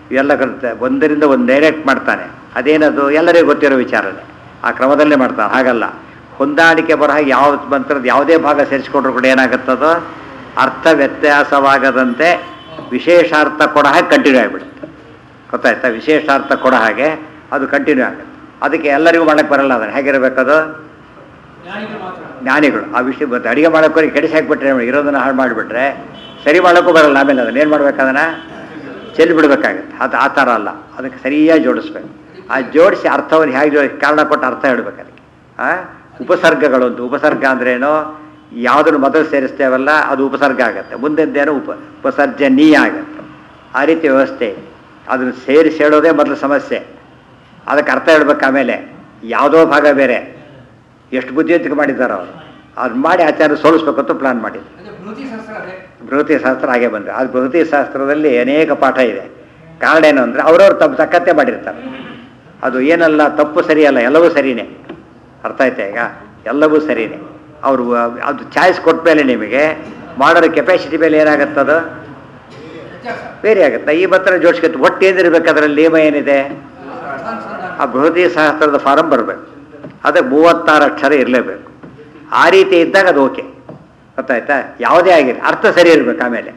ಇವೆಲ್ಲ ಕಲಿತ ಒಂದರಿಂದ ಒಂದು ಡೈರೆಕ್ಟ್ ಮಾಡ್ತಾನೆ ಅದೇನದು ಎಲ್ಲರಿಗೂ ಗೊತ್ತಿರೋ ವಿಚಾರನೆ ಆ ಕ್ರಮದಲ್ಲೇ ಮಾಡ್ತಾನೆ ಹಾಗಲ್ಲ ಹೊಂದಾಣಿಕೆ ಬರಹ ಯಾವ ಮಂತ್ರದ ಯಾವುದೇ ಭಾಗ ಸೇರಿಸ್ಕೊಂಡ್ರು ಕೂಡ ಏನಾಗುತ್ತದೋ ಅರ್ಥ ವ್ಯತ್ಯಾಸವಾಗದಂತೆ ವಿಶೇಷಾರ್ಥ ಕೊಡ ಹಾಗೆ ಕಂಟಿನ್ಯೂ ಆಗಿಬಿಡುತ್ತೆ ಗೊತ್ತಾಯ್ತಾ ವಿಶೇಷಾರ್ಥ ಕೊಡ ಹಾಗೆ ಅದು ಕಂಟಿನ್ಯೂ ಆಗುತ್ತೆ ಅದಕ್ಕೆ ಎಲ್ಲರಿಗೂ ಮಾಡಕ್ಕೆ ಬರಲ್ಲ ಅದನ್ನು ಹೇಗಿರಬೇಕದು ಜ್ಞಾನಿಗಳು ಮಾತ್ರ ಜ್ಞಾನಿಗಳು ಆ ವಿಷಯ ಬಂದು ಅಡುಗೆ ಮಾಡೋಕ್ಕೋಗಿ ಕೆಡಿಸಿ ಹಾಕ್ಬಿಟ್ರೆ ಇರೋದನ್ನು ಹಾಳು ಮಾಡಿಬಿಟ್ರೆ ಸರಿ ಮಾಡೋಕ್ಕೂ ಬರಲ್ಲ ಆಮೇಲೆ ಅದನ್ನ ಏನು ಮಾಡ್ಬೇಕು ಅದನ್ನು ಚೆಲ್ಲಿ ಬಿಡಬೇಕಾಗತ್ತೆ ಅದು ಆ ಥರ ಅಲ್ಲ ಅದಕ್ಕೆ ಸರಿಯಾಗಿ ಜೋಡಿಸ್ಬೇಕು ಆ ಜೋಡಿಸಿ ಅರ್ಥವನ್ನು ಹೇಗೆ ಜೋಡಿಸಿ ಕಾರಣ ಕೊಟ್ಟು ಅರ್ಥ ಹೇಳ್ಬೇಕು ಅದಕ್ಕೆ ಆ ಉಪಸರ್ಗಗಳು ಅಂತ ಉಪಸರ್ಗ ಅಂದ್ರೇನು ಯಾವುದನ್ನು ಮೊದಲು ಸೇರಿಸ್ತೇವಲ್ಲ ಅದು ಉಪಸರ್ಗ ಆಗುತ್ತೆ ಮುಂದೆದ್ದೇನೋ ಉಪ ಉಪಸರ್ಜನೀಯ ಆಗುತ್ತೆ ಆ ರೀತಿ ವ್ಯವಸ್ಥೆ ಇದೆ. ಅದನ್ನು ಸೇರಿಸಿ ಹೇಳೋದೇ ಮೊದಲು ಸಮಸ್ಯೆ ಅದಕ್ಕೆ ಅರ್ಥ ಹೇಳ್ಬೇಕು ಆಮೇಲೆ ಯಾವುದೋ ಭಾಗ ಬೇರೆ ಎಷ್ಟು ಬುದ್ಧಿವಂತಿಕೆ ಮಾಡಿದ್ದಾರೆ ಅವರು ಅದು ಮಾಡಿ ಆಚಾರ್ಯ ಸೋಲಿಸ್ಬೇಕು ಅಂತ ಪ್ಲಾನ್ ಮಾಡಿದ್ರು ಅದೇ ಬೃಹತಿ ಶಾಸ್ತ್ರ ಅದೇ ಬೃಹತಿ ಶಾಸ್ತ್ರ ಹಾಗೆ ಬಂದರೆ ಅದು ಬೃಹತಿ ಶಾಸ್ತ್ರದಲ್ಲಿ ಅನೇಕ ಪಾಠ ಇದೆ ಕಾರಣ ಏನು ಅಂದರೆ ಅವರವ್ರು ತಪ್ಪು ತಕ್ಕಂತೆ ಮಾಡಿರ್ತಾರೆ ಅದು ಏನಲ್ಲ ತಪ್ಪು ಸರಿಯಲ್ಲ ಎಲ್ಲವೂ ಸರಿಯೇ ಅರ್ಥ ಆಯ್ತಾ ಈಗ ಎಲ್ಲವೂ ಸರಿಯೇ ಅವರು ಅದು ಚಾಯ್ಸ್ ಕೊಟ್ಟ ಮೇಲೆ ನಿಮಗೆ ಮಾಡೋರ ಕೆಪಾಸಿಟಿ ಮೇಲೆ ಏನಾಗುತ್ತದು ವ್ಯತ್ಯಾಸ ಬೇರೆ ಆಗುತ್ತೆ ಈ ಮಾತ್ರ ಜೋಡಿಸ್ಕೊತ ಒಟ್ಟು ಏನಿರ್ಬೇಕು ಅದರಲ್ಲಿ ನಿಯಮ ಏನಿದೆ ಅರ್ಥಾನುಸಂಧಾನ ಆ ಬೃಹತಿ ಸಹಸ್ರದ ಫಾರಂ ಬರಬೇಕು ಅದಕ್ಕೆ ಮೂವತ್ತಾರು ಅಕ್ಷರ ಇರಲೇಬೇಕು ಆ ರೀತಿ ಇದ್ದಾಗ ಅದು ಓಕೆ ಗೊತ್ತಾಯ್ತಾ ಯಾವುದೇ ಆಗಿರಲಿ ಅರ್ಥ ಸರಿ ಇರಬೇಕು ಆಮೇಲೆ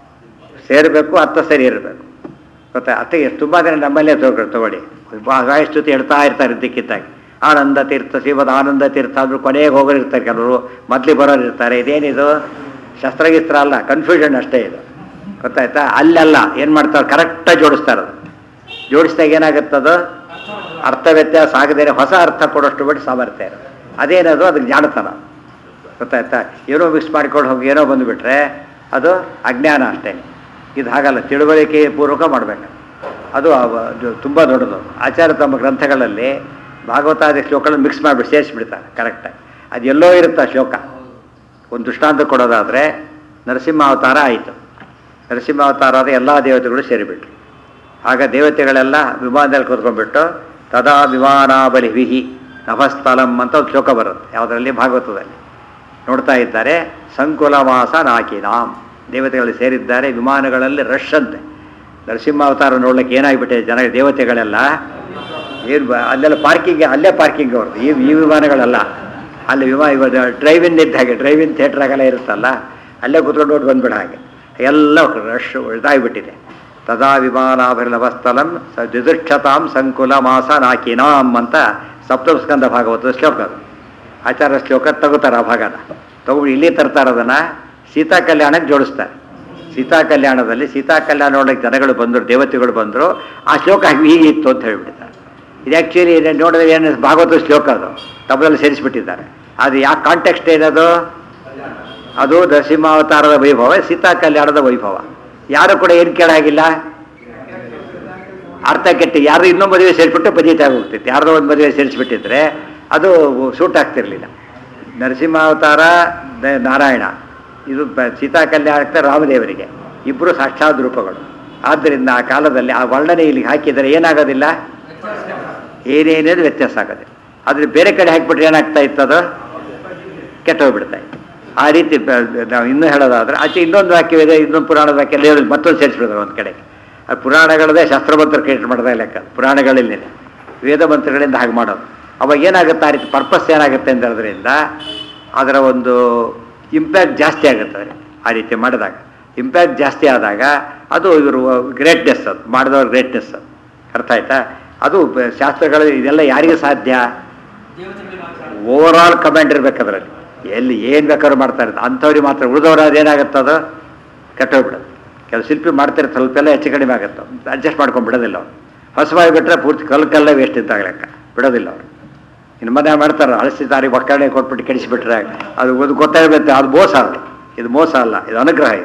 ಸೇರಬೇಕು ಅರ್ಥ ಸರಿ ಇರಬೇಕು ಗೊತ್ತಾ ಅರ್ಥ ಎಷ್ಟು ತುಂಬ ಜನ ನಮ್ಮಲ್ಲೇ ತಗೊ ತಗೊಳ್ಳಿ ಗಾಯಸ್ತುತಿ ಹೇಳ್ತಾ ಇರ್ತಾರೆ ಇದ್ದಕ್ಕಿದ್ದಾಗಿ ಆನಂದ ತೀರ್ಥ ಶಿವದ ಆನಂದ ತೀರ್ಥ ಅಂದ್ರು ಕೊನೆಗೆ ಹೋಗೋರು ಇರ್ತಾರೆ ಕೆಲವರು ಮೊದಲಿಗೆ ಬರೋರು ಇರ್ತಾರೆ ಇದೇನಿದು ಶಸ್ತ್ರಗಿಸ್ತ್ರ ಅಲ್ಲ ಕನ್ಫ್ಯೂಷನ್ ಅಷ್ಟೇ ಇದು ಗೊತ್ತಾಯ್ತಾ ಅಲ್ಲೆಲ್ಲ ಏನು ಮಾಡ್ತಾರೆ ಕರೆಕ್ಟಾಗಿ ಜೋಡಿಸ್ತಾರೆ ಅದು ಜೋಡಿಸಿದಾಗ ಏನಾಗುತ್ತದು ಅರ್ಥ ವ್ಯತ್ಯಾಸ ಆಗದೇನೆ ಹೊಸ ಅರ್ಥ ಕೊಡೋಷ್ಟು ಬಿಟ್ಟು ಸಾಮರ್ಥ್ಯ ಇರೋದು ಅದೇನದು ಅದಕ್ಕೆ ಜಾಣತನ ಗೊತ್ತಾಯ್ತಾ ಏನೋ ಮಿಕ್ಸ್ ಮಾಡ್ಕೊಂಡು ಹೋಗಿ ಏನೋ ಬಂದುಬಿಟ್ರೆ ಅದು ಅಜ್ಞಾನ ಅಷ್ಟೇ ಇದು ಹಾಗಲ್ಲ ತಿಳುವಳಿಕೆ ಪೂರ್ವಕ ಮಾಡಬೇಕು ಅದು ಅವ- ಅದು ತುಂಬ ದೊಡ್ಡದು ಆಚಾರ್ಯ ತಮ್ಮ ಗ್ರಂಥಗಳಲ್ಲಿ ಭಾಗವತಾದಿ ಶ್ಲೋಕಗಳನ್ನು ಮಿಕ್ಸ್ ಮಾಡಿಬಿಟ್ಟು ಸೇರಿಸ್ಬಿಡ್ತಾರೆ ಕರೆಕ್ಟಾಗಿ ಅದು ಎಲ್ಲೋ ಇರುತ್ತೆ ಆ ಶ್ಲೋಕ ಒಂದು ದೃಷ್ಟಾಂತ ಕೊಡೋದಾದರೆ ನರಸಿಂಹಾವತಾರ ಆಯಿತು ನರಸಿಂಹಾವತಾರ ಆದ ಎಲ್ಲ ದೇವತೆಗಳು ಸೇರಿಬಿಟ್ರು ಆಗ ದೇವತೆಗಳೆಲ್ಲ ವಿಮಾನದಲ್ಲಿ ಕೂತ್ಕೊಂಡ್ಬಿಟ್ಟು ತದಾ ವಿಮಾನಾಬಲಿ ವಿಹಿ ನಭಸ್ಥಲಂ ಅಂತ ಒಂದು ಶ್ಲೋಕ ಬರುತ್ತೆ ಯಾವುದರಲ್ಲಿ ಭಾಗವತದಲ್ಲಿ ನೋಡ್ತಾ ಇದ್ದಾರೆ ಸಂಕುಲವಾಸ ನಾಕಿನಾಂ ದೇವತೆಗಳು ಸೇರಿದ್ದಾರೆ ವಿಮಾನಗಳಲ್ಲಿ ರಶ್ ಅಂತೆ ನರಸಿಂಹಾವತಾರ ನೋಡ್ಲಿಕ್ಕೆ ಏನಾಗ್ಬಿಟ್ಟಿದೆ ಜನ ದೇವತೆಗಳೆಲ್ಲ ಏನು ಬ- ಅಲ್ಲೆಲ್ಲ ಪಾರ್ಕಿಂಗ್ ಅಲ್ಲೇ ಪಾರ್ಕಿಂಗ್ ಅವ್ರದ್ದು ಈ ಈ ವಿಮಾನಗಳಲ್ಲ ಅಲ್ಲಿ ವಿಮಾನ ಇವಾಗ ಡ್ರೈವಿನ್ ಇದ್ದ ಹಾಗೆ ಡ್ರೈವಿನ್ ಥಿಯೇಟ್ರಾಗೆಲ್ಲ ಇರುತ್ತಲ್ಲ ಅಲ್ಲೇ ಕೂತ್ಕೊಂಡು ನೋಡಿ ಬಂದ್ಬಿಡ ಹಾಗೆ ಎಲ್ಲ ರಶ್ ಇದಾಗಿಬಿಟ್ಟಿದೆ ತದಾ ವಿಮಾನಾಭಿರ್ಲಭಸ್ಥಲಂ ಸ ದಿದುಕ್ಷತಾಂ ಸಂಕುಲ ಮಾಸ ನಾಕಿನಾಂ ಅಂತ ಸಪ್ತಸ್ಕಂದ ಭಾಗವತದ ಶ್ಲೋಕ ಅದು ಆಚಾರ್ಯ ಶ್ಲೋಕ ತಗೋತಾರೆ ಆ ಭಾಗನ ತಗೊಂಡು ಇಲ್ಲಿ ತರ್ತಾರೆ ಅದನ್ನು ಸೀತಾ ಕಲ್ಯಾಣಕ್ಕೆ ಜೋಡಿಸ್ತಾರೆ ಸೀತಾ ಕಲ್ಯಾಣದಲ್ಲಿ ಸೀತಾ ಕಲ್ಯಾಣ ನೋಡೋಕ್ಕೆ ಜನಗಳು ಬಂದರು ದೇವತೆಗಳು ಬಂದರು ಆ ಶ್ಲೋಕ ಹೀಗಿತ್ತು ಅಂತ ಹೇಳ್ಬಿಟ್ಟಿದ್ದಾರೆ ಇದು ಆ್ಯಕ್ಚುಲಿ ನೋಡಿದ್ರೆ ಏನು ಭಾಗವತ ಶ್ಲೋಕ ಅದು ತಪ್ಪದಲ್ಲಿ ಸೇರಿಸ್ಬಿಟ್ಟಿದ್ದಾರೆ ಅದು ಯಾವ ಕಾಂಟೆಕ್ಸ್ಟ್ ಏನದು ಅದು ನರಸಿಂಹಾವತಾರದ ವೈಭವ ಸೀತಾ ಕಲ್ಯಾಣದ ವೈಭವ ಯಾರು ಕೂಡ ಏನು ಕೇಳಾಗಿಲ್ಲ ಅರ್ಥ ಕೆಟ್ಟ ಯಾರು ಇನ್ನೂ ಮದುವೆ ಸೇರಿಸ್ಬಿಟ್ಟು ಪದೀತ ಹೋಗ್ತಿತ್ತು ಯಾರ್ದೋ ಒಂದು ಮದುವೆ ಸೇರಿಸ್ಬಿಟ್ಟಿದ್ರೆ ಅದು ಸೂಟ್ ಆಗ್ತಿರ್ಲಿಲ್ಲ ನರಸಿಂಹಾವತಾರ ದ- ನಾರಾಯಣ ಇದು ಬ- ಸೀತಾ ಕಲ್ಯಾಣಕ್ಕೆ ರಾಮದೇವರಿಗೆ ಇಬ್ಬರು ಸಾಕ್ಷಾತ್ ರೂಪಗಳು ಆದ್ದರಿಂದ ಆ ಕಾಲದಲ್ಲಿ ಆ ವರ್ಣನೆ ಇಲ್ಲಿ ಹಾಕಿದರೆ ಏನಾಗೋದಿಲ್ಲ ಏನೇನೇನು ವ್ಯತ್ಯಾಸ ಆಗೋದಿಲ್ಲ ಆದರೆ ಬೇರೆ ಕಡೆ ಹಾಕಿಬಿಟ್ರೆ ಏನಾಗ್ತಾ ಇತ್ತು ಅದು ಕೆಟ್ಟೋಗ್ಬಿಡ್ತಾ ಇತ್ತು ಆ ರೀತಿ ಬ- ನಾವು ಇನ್ನೂ ಹೇಳೋದಾದ್ರೆ ಆಚೆ ಇನ್ನೊಂದು ವಾಕ್ಯವಿದೆ ಇನ್ನೊಂದು ಪುರಾಣದ ವಾಕ್ಯ ಅಲ್ಲಿ ಮತ್ತೊಂದು ಸೇರಿಸ್ಬಿಡ್ತಾರೆ ಒಂದು ಕಡೆ ಆ ಪುರಾಣಗಳದೇ ಶಾಸ್ತ್ರಮಂತ್ರ ಕ್ರಿಯೇಟ್ ಮಾಡೋದೇ ಲೆಕ್ಕ ಪುರಾಣಗಳಲ್ಲಿ ವೇದ ಮಂತ್ರಗಳಿಂದ ಹಾಗೆ ಮಾಡೋದು ಅವಾಗ ಏನಾಗುತ್ತೆ ಆ ರೀತಿ ಪರ್ಪಸ್ ಏನಾಗುತ್ತೆ ಅಂತ ಹೇಳೋದ್ರಿಂದ ಅದರ ಒಂದು ಇಂಪ್ಯಾಕ್ಟ್ ಜಾಸ್ತಿ ಆಗುತ್ತೆ ಅದಕ್ಕೆ ಆ ರೀತಿ ಮಾಡಿದಾಗ ಇಂಪ್ಯಾಕ್ಟ್ ಜಾಸ್ತಿ ಆದಾಗ ಅದು ಇವರು ಗ್ರೇಟ್ನೆಸ್ ಅದು ಮಾಡಿದವ್ರ ಗ್ರೇಟ್ನೆಸ್ ಅದು ಅರ್ಥ ಆಯ್ತಾ ಅದು ಬ- ಶಾಸ್ತ್ರಗಳು ಇದೆಲ್ಲ ಯಾರಿಗೆ ಸಾಧ್ಯ ದೇವತೆಗಳಿಗೆ ಮಾತ್ರ ಓವರ್ ಆಲ್ ಕಮೆಂಟ್ ಇರ್ಬೇಕು ಅದರಲ್ಲಿ ಎಲ್ಲಿ ಏನು ಬೇಕಾದ್ರೂ ಮಾಡ್ತಾ ಇರ್ತಾರೆ ಅಂಥವ್ರಿಗೆ ಮಾತ್ರ ಉಳಿದವ್ರು ಅದೇನಾಗುತ್ತೆ ಅದು ಕೆಟ್ಟೋಗ್ಬಿಡೋದು ಕೆಲವು ಶಿಲ್ಪಿ ಮಾಡ್ತಾರೆ ಸ್ವಲ್ಪ ಎಲ್ಲ ಹೆಚ್ಚು ಕಡಿಮೆ ಆಗುತ್ತೆ ಅಡ್ಜಸ್ಟ್ ಮಾಡ್ಕೊಂಡು ಬಿಡೋದಿಲ್ಲ ಅವ್ರು ಹೊಸವಾಗಿ ಬಿಟ್ಟರೆ ಪೂರ್ತಿ ಕಲ್ಲು ಕಲ್ಲೇ ವೇಸ್ಟ್ ಅಂತ ಲೆಕ್ಕ ಬಿಡೋದಿಲ್ಲ ಅವರು ಇನ್ನು ಮನೆ ಮಾಡ್ತಾರೆ ಅಳಸಿ ದಾರಿ ಒಕ್ಕರಣೆ ಕೊಟ್ಬಿಟ್ಟು ಕೆಡಿಸಿಬಿಟ್ರೆ ಅದು ಒಂದು ಗೊತ್ತಾಗಬೇಕು ಅದು ಮೋಸ ಅಲ್ಲ ಇದು ಮೋಸ ಅಲ್ಲ ಇದು ಅನುಗ್ರಹ ಇದು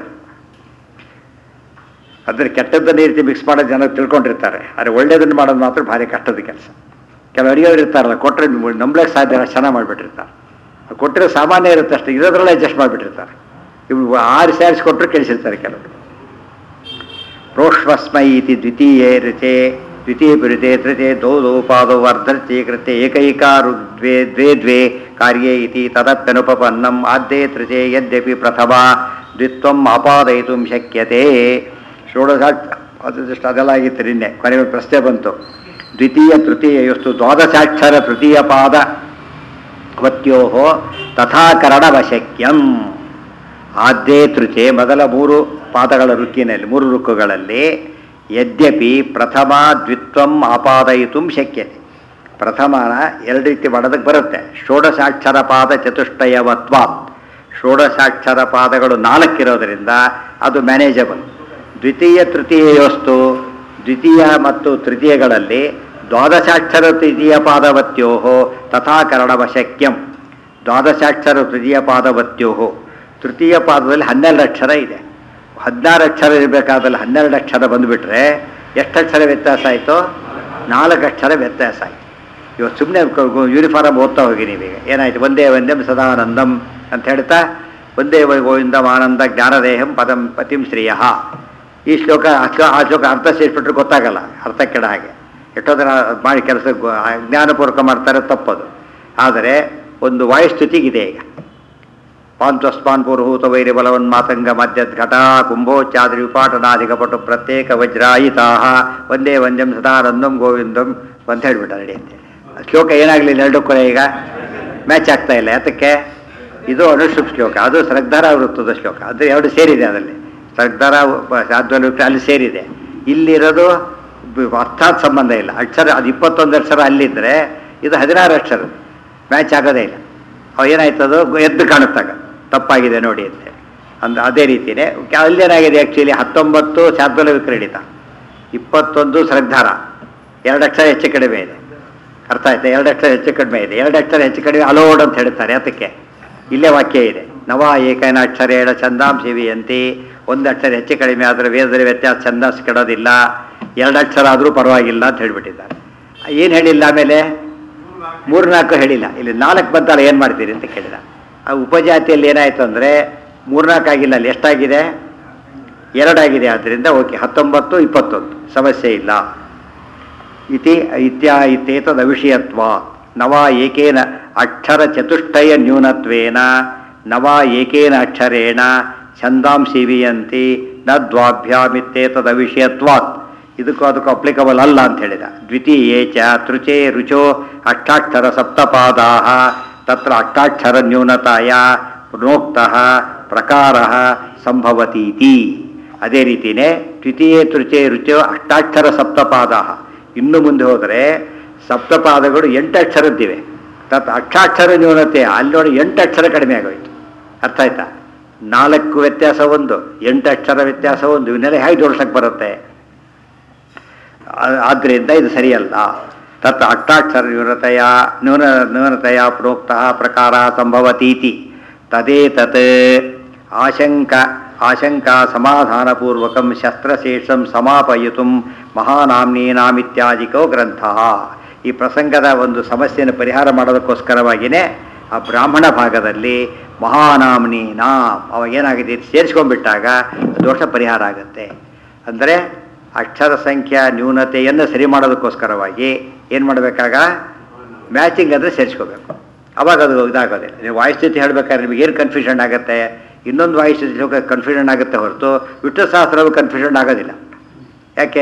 ಅದ್ರ ಕೆಟ್ಟದ್ದನ್ನ ಈ ರೀತಿ ಮಿಕ್ಸ್ ಮಾಡೋ ಜನ ತಿಳ್ಕೊಂಡಿರ್ತಾರೆ ಆದರೆ ಒಳ್ಳೇದನ್ನು ಮಾಡೋದು ಮಾತ್ರ ಭಾರಿ ಕಷ್ಟದ ಕೆಲಸ ಕೆಲವು ಅಡಿಗೆಯವರು ಇರ್ತಾರಲ್ಲ ಕೊಟ್ಟರೆ ನಂಬ್ಲಿಕ್ಕೆ ಸಾಧ್ಯ ಇಲ್ಲ, ಚೆನ್ನಾಗಿ ಮಾಡಿಬಿಟ್ಟಿರ್ತಾರೆ ಕೊಟ್ಟರೆ ಸಾಮಾನ್ಯ ಇರುತ್ತೆ ಅಷ್ಟೇ ಇರೋದ್ರಲ್ಲೇ ಅಡ್ಜಸ್ಟ್ ಮಾಡಿಬಿಟ್ಟಿರ್ತಾರೆ ಇವು ಆರು ಸ್ಯಾರಿಸ್ ಕೊಟ್ಟರು ಕೇಳಿಸಿರ್ತಾರೆ ಕೆಲವರು ಪ್ರೋಷ್ವಸ್ಮೈ ಇತಿ ದ್ವಿತೀಯೇ ಋತೆ ದ್ವಿತೀಯ ಬಿರುತೆ ತೃತೀಯ ದೋ ದೋ ಪಾದೋ ವರ್ಧರ್ತಿ ಕೃತೆ ಏಕೈಕಾರು ದ್ವೇ ದ್ವೇ ದ್ವೇ ಕಾರ್ಯೇ ಇತಿ ತದಪ್ಯನುಪಪನ್ನಂ ಆದ್ಯೇ ತೃತೀಯ ಯದ್ಯಪಿ ಪ್ರಥಮ ದ್ವಿತ್ವಂ ಆಪಾದಯಿತು ಶಕ್ಯತೆ ಷೋಡಶ ಅದು ಜಸ್ಟ್ ಅದೆಲ್ಲ ಆಗಿತ್ತು ನಿನ್ನೆ ಕೊನೆಗೆ ಒಂದು ಪ್ರಶ್ನೆ ಬಂತು ದ್ವಿತೀಯ ತೃತೀಯ ಎಷ್ಟು ದ್ವಾದಶಾಕ್ಷರ ತೃತೀಯ ಪಾದ ವತ್ಯೋ ತಥಾಕರಣ ವಶಕ್ಯಂ ಆದ್ಯೇ ತೃಚೆ ಮೊದಲ ಮೂರು ಪಾದಗಳ ರುಕ್ಕಿನಲ್ಲಿ ಮೂರು ರುಕ್ಕುಗಳಲ್ಲಿ ಯದ್ಯಪಿ ಪ್ರಥಮ ದ್ವಿತ್ವಂ ಆಪಾದಯಿತು ಶಕ್ಯತೆ ಪ್ರಥಮನ ಎರಡು ರೀತಿ ಮಾಡೋದಕ್ಕೆ ಬರುತ್ತೆ ಷೋಡಶಾಕ್ಷರ ಪಾದ ಚತುಷ್ಟಯವತ್ವಾತ್ ಷೋಡಶಾಕ್ಷರ ಪಾದಗಳು ನಾಲ್ಕಿರೋದರಿಂದ ಅದು ಮ್ಯಾನೇಜಬಲ್ ದ್ವಿತೀಯ ತೃತೀಯೋಸ್ತು ದ್ವಿತೀಯ ಮತ್ತು ತೃತೀಯಗಳಲ್ಲಿ ದ್ವಾದಶಾಕ್ಷರ ತೃತೀಯ ಪಾದವತ್ಯೋ ತಥಾಕರಣವಶಕ್ಯಂ ದ್ವಾದಶಾಕ್ಷರ ತೃತೀಯ ಪಾದವತ್ಯೋ ತೃತೀಯ ಪಾದದಲ್ಲಿ ಹನ್ನೆರಡು ಅಕ್ಷರ ಇದೆ ಹದಿನಾರು ಅಕ್ಷರ ಇರಬೇಕಾದಲ್ಲಿ ಹನ್ನೆರಡು ಅಕ್ಷರ ಬಂದುಬಿಟ್ರೆ ಎಷ್ಟು ಅಕ್ಷರ ವ್ಯತ್ಯಾಸ ಆಯಿತು ನಾಲ್ಕು ಅಕ್ಷರ ವ್ಯತ್ಯಾಸ ಆಯಿತು ಇವತ್ತು ಸುಮ್ಮನೆ ಯೂನಿಫಾರ್ಮ್ ಓದ್ತಾ ಹೋಗಿ ನೀವೀಗ ಏನಾಯ್ತು ಒಂದೇ ಒಂದೇ ಸದಾನಂದಂ ಅಂತ ಹೇಳ್ತಾ ಒಂದೇ ಗೋವಿಂದಂ ಆನಂದ ಜ್ಞಾನದೇಹಂ ಪದಂ ಪತಿಂ ಶ್ರೇಯ ಈ ಶ್ಲೋಕ ಆ ಶ್ಲೋ- ಆ ಶ್ಲೋಕ ಅರ್ಥ ಸೇರಿಸ್ಬಿಟ್ರೆ ಗೊತ್ತಾಗಲ್ಲ ಅರ್ಥ ಕೆಡ ಹಾಗೆ ಎಷ್ಟೋ ಜನ ಅದ್ ಮಾಡಿ ಕೆಲಸ ಜ್ಞಾನಪೂರ್ವಕ ಮಾಡ್ತಾರೆ ತಪ್ಪದು ಆದರೆ ಒಂದು ವಾಯುಸ್ತುತಿಗಿದೆ ಈಗ ಪಾಂತ್ವಸ್ಮಾನ್ ಪೂರ್ವಭೂತ ವೈರಿ ಬಲವನ್ ಮಾತಂಗ ಮಧ್ಯದ್ ಘಟ ಕುಂಭೋಚ್ಚಾದ್ರಿ ವಿಪಾಟನಾಧಿಕ ಪಟು ಪ್ರತ್ಯೇಕ ವಜ್ರಾಯಿತಾ ಒಂದೇ ವಂದ್ಯಂ ಸದಾನಂದಂ ಗೋವಿಂದಂ ಅಂತ ಹೇಳ್ಬಿಟ್ಟ ನಡೆಯುತ್ತೆ ಶ್ಲೋಕ ಏನಾಗಲಿಲ್ಲ ಎರಡು ಕೂಡ ಈಗ ಮ್ಯಾಚ್ ಆಗ್ತಾ ಇಲ್ಲ ಯಾತಕ್ಕೆ ಇದು ಅನುಷ್ಠುಪ್ ಶ್ಲೋಕ ಅದು ಶ್ರದ್ಧಾರ ವೃತ್ತದ ಶ್ಲೋಕ ಅದು ಎರಡು ಸೇರಿದೆ ಅದರಲ್ಲಿ ಶ್ರದ್ಧಾರ ಸಾಧ್ವನ ಅಲ್ಲಿ ಸೇರಿದೆ ಇಲ್ಲಿರೋದು ಬ- ಅರ್ಥಾತ್ ಸಂಬಂಧ ಇಲ್ಲ ಅಕ್ಷರ ಅದು ಇಪ್ಪತ್ತೊಂದು ಅಕ್ಷರ ಅಲ್ಲಿದ್ದರೆ ಇದು ಹದಿನಾರು ಅಕ್ಷರ ಮ್ಯಾಚ್ ಆಗೋದೇ ಇಲ್ಲ ಅವು ಏನಾಯ್ತದು ಎದ್ದು ಕಾಣುತ್ತಾಗ ತಪ್ಪಾಗಿದೆ ನೋಡಿ ಅಂತೇಳಿ ಅಂದ ಅದೇ ರೀತಿಯೇ ಅಲ್ಲೇನಾಗಿದೆ ಆ್ಯಕ್ಚುಲಿ ಹತ್ತೊಂಬತ್ತು ಶಾರ್ದೂಲ ವಿಕ್ರೀಡಿತ ಇಪ್ಪತ್ತೊಂದು ಶ್ರದ್ಧಾರ ಎರಡು ಅಕ್ಷರ ಹೆಚ್ಚು ಕಡಿಮೆ ಇದೆ ಅರ್ಥ ಆಯ್ತಾ ಎರಡು ಅಕ್ಷರ ಹೆಚ್ಚು ಕಡಿಮೆ ಇದೆ ಎರಡು ಅಕ್ಷರ ಹೆಚ್ಚು ಕಡಿಮೆ ಅಲೋಡ್ ಅಂತ ಹೇಳ್ತಾರೆ ಅದಕ್ಕೆ ಇಲ್ಲೇ ವಾಕ್ಯ ಇದೆ ನವ ಏಕೈನ ಅಕ್ಷರ ಏಳ ಛಂದಾಂಶ ಅಂತಿ ಒಂದು ಅಕ್ಷರ ಹೆಚ್ಚು ಕಡಿಮೆ ಆದರೆ ವೇದದಲ್ಲಿ ವ್ಯತ್ಯಾಸ ಛಂದಾಂಶ ಕೆಡೋದಿಲ್ಲ ಎರಡು ಅಕ್ಷರ ಆದರೂ ಪರವಾಗಿಲ್ಲ ಅಂತ ಹೇಳ್ಬಿಟ್ಟಿದ್ದಾರೆ ಏನು ಹೇಳಿಲ್ಲ ಆಮೇಲೆ ಮೂರು ನಾಲ್ಕು ಹೇಳಿಲ್ಲ ಇಲ್ಲಿ ನಾಲ್ಕು ಬಂತಲ್ಲ ಏನು ಮಾಡ್ತೀರಿ ಅಂತ ಕೇಳಿದ ಆ ಉಪಜಾತಿಯಲ್ಲಿ ಏನಾಯಿತು ಅಂದರೆ ಮೂರ್ನಾಲ್ಕು ಆಗಿಲ್ಲ ಅಲ್ಲಿ ಎಷ್ಟಾಗಿದೆ ಎರಡಾಗಿದೆ ಆದ್ದರಿಂದ ಓಕೆ ಹತ್ತೊಂಬತ್ತು ಇಪ್ಪತ್ತೊಂದು ಸಮಸ್ಯೆ ಇಲ್ಲ ಇತಿ ಇತ್ಯಾ ಇತ್ಯೇತದ ವಿಷಯತ್ವ ನವ ಏಕೇನ ಅಕ್ಷರ ಚತುಷ್ಟಯ ನ್ಯೂನತ್ವೇನ ನವ ಏಕೇನ ಅಕ್ಷರೇಣ ಛಂದಾಂಶಿವಿಯಂತಿ ನ ದ್ವಾಭ್ಯಾಮಿತ್ಯೇತದ ವಿಷಯತ್ವಾತ್ ಇದಕ್ಕೂ ಅದಕ್ಕೂ ಅಪ್ಲಿಕಬಲ್ ಅಲ್ಲ ಅಂತ ಹೇಳಿದ ದ್ವಿತೀಯೇ ಚ ತೃಚೆ ರುಚೋ ಅಷ್ಟಾಕ್ಷರ ಸಪ್ತಪಾದಾ ತತ್ರ ಅಷ್ಟಾಕ್ಷರ ನ್ಯೂನತಾಯ ಪ್ರೋಕ್ತಃ ಪ್ರಕಾರ ಸಂಭವತೀತಿ ಅದೇ ರೀತಿಯೇ ದ್ವಿತೀಯ ತೃಚೆ ರುಚೋ ಅಷ್ಟಾಕ್ಷರ ಸಪ್ತಪಾದ ಇನ್ನು ಮುಂದೆ ಹೋದರೆ ಸಪ್ತಪಾದಗಳು ಎಂಟು ಅಕ್ಷರದ್ದಿವೆ ತತ್ ಅಕ್ಷಾಕ್ಷರ ನ್ಯೂನತೆ ಅಲ್ಲಿ ನೋಡಿ ಎಂಟು ಅಕ್ಷರ ಕಡಿಮೆ ಆಗೋಯ್ತು ಅರ್ಥ ಆಯ್ತಾ ನಾಲ್ಕು ವ್ಯತ್ಯಾಸ ಒಂದು ಎಂಟು ಅಕ್ಷರ ವ್ಯತ್ಯಾಸ ಒಂದು ಇವನ್ನೆಲ್ಲ ಹೇಗೆ ಜೋಡಿಸಕ್ಕೆ ಬರುತ್ತೆ ಆ- ಆದ್ದರಿಂದ ಇದು ಸರಿಯಲ್ಲ ತತ್ ಅಷ್ಟಾಕ್ಷರ ನ್ಯೂನತೆಯ ನ್ಯೂನ ನ್ಯೂನತೆಯ ಪ್ರೋಕ್ತಃ ಪ್ರಕಾರ ಸಂಭವತೀತಿ ತದೇತತ್ ಆಶಂಕ ಆಶಂಕಾ ಸಮಾಧಾನಪೂರ್ವಕಂ ಶಸ್ತ್ರಶೇಷಂ ಸಮಾಪಯಿತು ಮಹಾನಾಮ್ನೀನಾಮಿತ್ಯಾದಿಕೋ ಗ್ರಂಥ ಈ ಪ್ರಸಂಗದ ಒಂದು ಸಮಸ್ಯೆಯನ್ನು ಪರಿಹಾರ ಮಾಡೋದಕ್ಕೋಸ್ಕರವಾಗಿಯೇ ಆ ಬ್ರಾಹ್ಮಣ ಭಾಗದಲ್ಲಿ ಮಹಾನಾಮ್ನಿ ನಾಮ್ ಅವಾಗ ಏನಾಗಿದೆ ಇದು ಸೇರಿಸ್ಕೊಂಡ್ಬಿಟ್ಟಾಗ ದೋಷ ಪರಿಹಾರ ಆಗುತ್ತೆ ಅಂದರೆ ಅಕ್ಷರ ಸಂಖ್ಯಾ ನ್ಯೂನತೆಯನ್ನು ಸರಿ ಮಾಡೋದಕ್ಕೋಸ್ಕರವಾಗಿ ಏನು ಮಾಡಬೇಕಾಗ ಮ್ಯಾಚಿಂಗ್ ಅಂದರೆ ಸೇರಿಸ್ಕೋಬೇಕು ಅವಾಗ ಅದು ಇದಾಗೋದಿಲ್ಲ ನೀವು ವಾಯುಸ್ಥಿತಿ ಹೇಳಬೇಕಾದ್ರೆ ನಿಮಗೆ ಏನು ಕನ್ಫ್ಯೂಷನ್ ಆಗುತ್ತೆ ಇನ್ನೊಂದು ವಾಯುಸ್ಥಿತಿ ಕನ್ಫ್ಯೂಷನ್ ಆಗುತ್ತೆ ಹೊರತು ವಿಷ್ಣುಸಹಸ್ರವು ಕನ್ಫ್ಯೂಷನ್ ಆಗೋದಿಲ್ಲ ಯಾಕೆ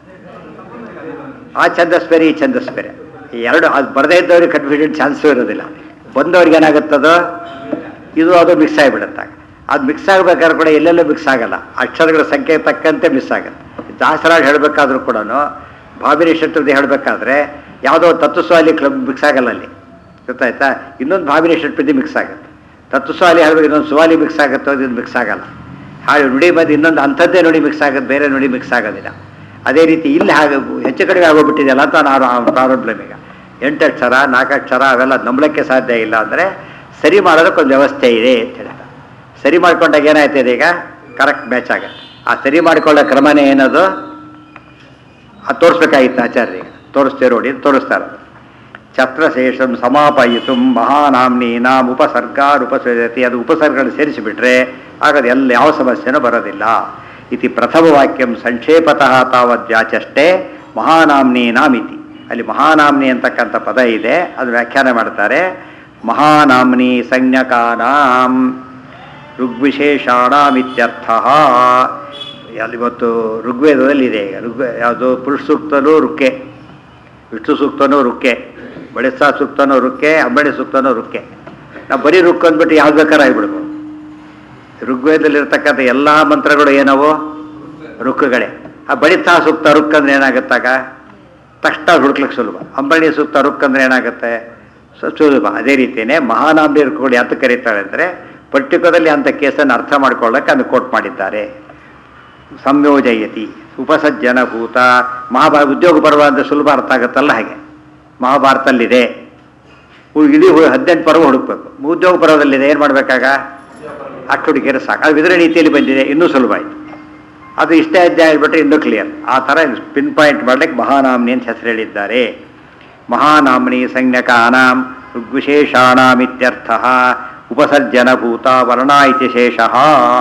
ಆ ಛಂದಸ್ ಬೇರೆ ಈ ಛಂದಸ್ ಬೇರೆ ಈ ಎರಡು ಅದು ಬರದೇ ಇದ್ದವ್ರಿಗೆ ಕನ್ಫ್ಯೂಷನ್ ಚಾನ್ಸು ಇರೋದಿಲ್ಲ ಬಂದವ್ರಿಗೆ ಏನಾಗುತ್ತದೋ ಇದು ಅದು ಮಿಕ್ಸ್ ಆಗಿಬಿಡುತ್ತೆ ಅದು ಮಿಕ್ಸ್ ಆಗಬೇಕಾದ್ರೆ ಕೂಡ ಎಲ್ಲೆಲ್ಲೂ ಮಿಕ್ಸ್ ಆಗಲ್ಲ ಅಕ್ಷರಗಳ ಸಂಖ್ಯೆ ತಕ್ಕಂತೆ ಮಿಸ್ ಆಗುತ್ತೆ ದಾಸರಾಜ್ ಹೇಳಬೇಕಾದ್ರೂ ಕೂಡ ಭಾವಿನಿ ಶತ್ರುದಿ ಹೇಳಬೇಕಾದ್ರೆ ಯಾವುದೋ ತತ್ವಸ್ವಾಲಿ ಕ್ಲಬ್ ಮಿಕ್ಸ್ ಆಗಲ್ಲ ಅಲ್ಲಿ ಗೊತ್ತಾಯ್ತಾ ಇನ್ನೊಂದು ಭಾವಿನಿ ಶತ್ರುದಿ ಮಿಕ್ಸ್ ಆಗುತ್ತೆ ತತ್ವಸ್ವಾಲಿ ಹೇಳ್ಬೇಕು ಇನ್ನೊಂದು ಸುವಾಲಿ ಮಿಕ್ಸ್ ಆಗುತ್ತೋ ಇದು ಮಿಕ್ಸ್ ಆಗಲ್ಲ ಹಾಗೆ ನುಡಿ ಬಂದು ಇನ್ನೊಂದು ಅಂಥದ್ದೇ ನುಡಿ ಮಿಕ್ಸ್ ಆಗುತ್ತೆ ಬೇರೆ ನುಡಿ ಮಿಕ್ಸ್ ಆಗೋದಿಲ್ಲ ಅದೇ ರೀತಿ ಇಲ್ಲಿ ಹಾಗೆ ಹೆಚ್ಚು ಕಡಿಮೆ ಆಗೋಗ್ಬಿಟ್ಟಿದೆಯಲ್ಲ ಅಂತ ನಾನು ಪ್ರಾಬ್ಲಮ್ ಈಗ ಎಂಟು ಅಕ್ಷರ ನಾಲ್ಕು ಅಕ್ಷರ ಅವೆಲ್ಲ ನಂಬಲಿಕ್ಕೆ ಸಾಧ್ಯ ಇಲ್ಲ ಅಂದರೆ ಸರಿ ಮಾಡೋದಕ್ಕೊಂದು ವ್ಯವಸ್ಥೆ ಇದೆ ಅಂತ ಹೇಳ್ತಾರೆ ಸರಿ ಮಾಡ್ಕೊಂಡಾಗ ಏನಾಯ್ತದೆ ಈಗ ಕರೆಕ್ಟ್ ಮ್ಯಾಚ್ ಆಗುತ್ತೆ ಆ ಸರಿ ಮಾಡಿಕೊಳ್ಳೋ ಕ್ರಮನೇ ಏನದು ಅದು ತೋರಿಸ್ಬೇಕಾಗಿತ್ತು ಆಚಾರ್ಯರಿಗೆ ತೋರಿಸ್ತೇ ನೋಡಿ ತೋರಿಸ್ತಾರೆ ಛತ್ರಶೇಷಂ ಸಮಾಪಯಿತು ಮಹಾನಾಮ್ನಿ ನಾಮ್ ಉಪಸರ್ಗಾರ್ ಉಪಸರ್ಗತಿ ಅದು ಉಪಸರ್ಗಗಳು ಸೇರಿಸಿಬಿಟ್ರೆ ಆಗ ಅದು ಎಲ್ಲ ಯಾವ ಸಮಸ್ಯೆನೂ ಬರೋದಿಲ್ಲ ಇತಿ ಪ್ರಥಮ ವಾಕ್ಯಂ ಸಂಕ್ಷೇಪತಃ ತಾವದ್ಯಾಚಷ್ಟೇ ಮಹಾನಾಮ್ನಿ ನಾಮಿತಿ ಅಲ್ಲಿ ಮಹಾನಾಮ್ನಿ ಅಂತಕ್ಕಂಥ ಪದ ಇದೆ ಅದು ವ್ಯಾಖ್ಯಾನ ಮಾಡ್ತಾರೆ ಮಹಾನಾಮ್ನಿ ಸಂಜ್ಞಕಾನಾಂ ಋಗ್ವಿಶೇಷಾಣಾಮಿತ್ಯರ್ಥ ಅಲ್ಲಿ ಇವತ್ತು ಋಗ್ವೇದದಲ್ಲಿ ಇದೆ ಈಗ ಋಗ್ವೇ ಯಾವುದು ಪುರುಷ ಸೂಕ್ತನೂ ರುಕ್ಕೆ ವಿಷ್ಣು ಸೂಕ್ತನೂ ರುಕ್ಕೆ ಬಳಿಸ ಸೂಕ್ತನೂ ರುಕ್ಕೆ ಅಂಬಣಿ ಸೂಕ್ತನೂ ರುಕ್ಕೆ ನಾವು ಬರೀ ರುಕ್ ಅಂದ್ಬಿಟ್ಟು ಯಾವ್ದು ಬೇಕಾದ್ರೆ ಆಗಿಬಿಡ್ಬೋದು ಋಗ್ವೇದದಲ್ಲಿರ್ತಕ್ಕಂಥ ಎಲ್ಲ ಮಂತ್ರಗಳು ಏನವು ರುಕ್ಕುಗಳೇ ಆ ಬಳಿತಾ ಸೂಕ್ತ ರುಕ್ ಅಂದ್ರೆ ಏನಾಗುತ್ತಾಗ ತಕ್ಷಣ ಹುಡುಕ್ಲಿಕ್ಕೆ ಸುಲಭ ಅಂಬಣಿ ಸೂಕ್ತ ರುಕ್ ಅಂದ್ರೆ ಏನಾಗುತ್ತೆ ಸ- ಸುಲಭ ಅದೇ ರೀತಿಯೇ ಮಹಾನಾಂಬಿ ರುಕ್ಕುಗಳು ಯಾತ ಕರೀತಾರೆ ಅಂದರೆ ಪರ್ಟಿಕ್ಯುಲರ್ಲಿ ಅಂಥ ಕೇಸನ್ನು ಅರ್ಥ ಮಾಡ್ಕೊಳ್ಳೋಕೆ ಅದನ್ನು ಕೋಟ್ ಮಾಡಿದ್ದಾರೆ ಸಂಯೋಜಯತಿ ಉಪಸಜ್ಜನಭೂತ ಮಹಾಭಾರತ ಉದ್ಯೋಗ ಪರ್ವ ಅಂತ ಸುಲಭ ಅರ್ಥ ಆಗುತ್ತಲ್ಲ ಹಾಗೆ ಮಹಾಭಾರತಲ್ಲಿದೆ ಉ- ಇಡೀ ಹು- ಹದಿನೆಂಟು ಪರ್ವ ಹುಡುಕ್ಬೇಕು ಉದ್ಯೋಗ ಪರ್ವದಲ್ಲಿದೆ ಏನು ಮಾಡಬೇಕಾಗ ಅಷ್ಟು ಹುಡುಕಿದ್ರೆ ಸಾಕು ಅದು ವಿದುರ ನೀತಿಯಲ್ಲಿ ಬಂದಿದೆ ಇನ್ನೂ ಸುಲಭ ಆಯಿತು ಅದು ಇಷ್ಟೇ ಅಧ್ಯಾಯ ಹೇಳ್ಬಿಟ್ರೆ ಇನ್ನೂ ಕ್ಲಿಯರ್ ಆ ಥರ ಪಿನ್ ಪಾಯಿಂಟ್ ಮಾಡ್ಲಿಕ್ಕೆ ಮಹಾನಾಮ್ನಿ ಅಂತ ಹೆಸರು ಹೇಳಿದ್ದಾರೆ ಮಹಾನಾಮ್ನಿ ಸಂಜ್ಞಕಾನಾಂ ಋಗ್ವಿಶೇಷಾಣಾಮಿತ್ಯರ್ಥ ಉಪಸರ್ಜನಭೂತ ವರ್ಣ ಇತಿ ಶೇಷಃ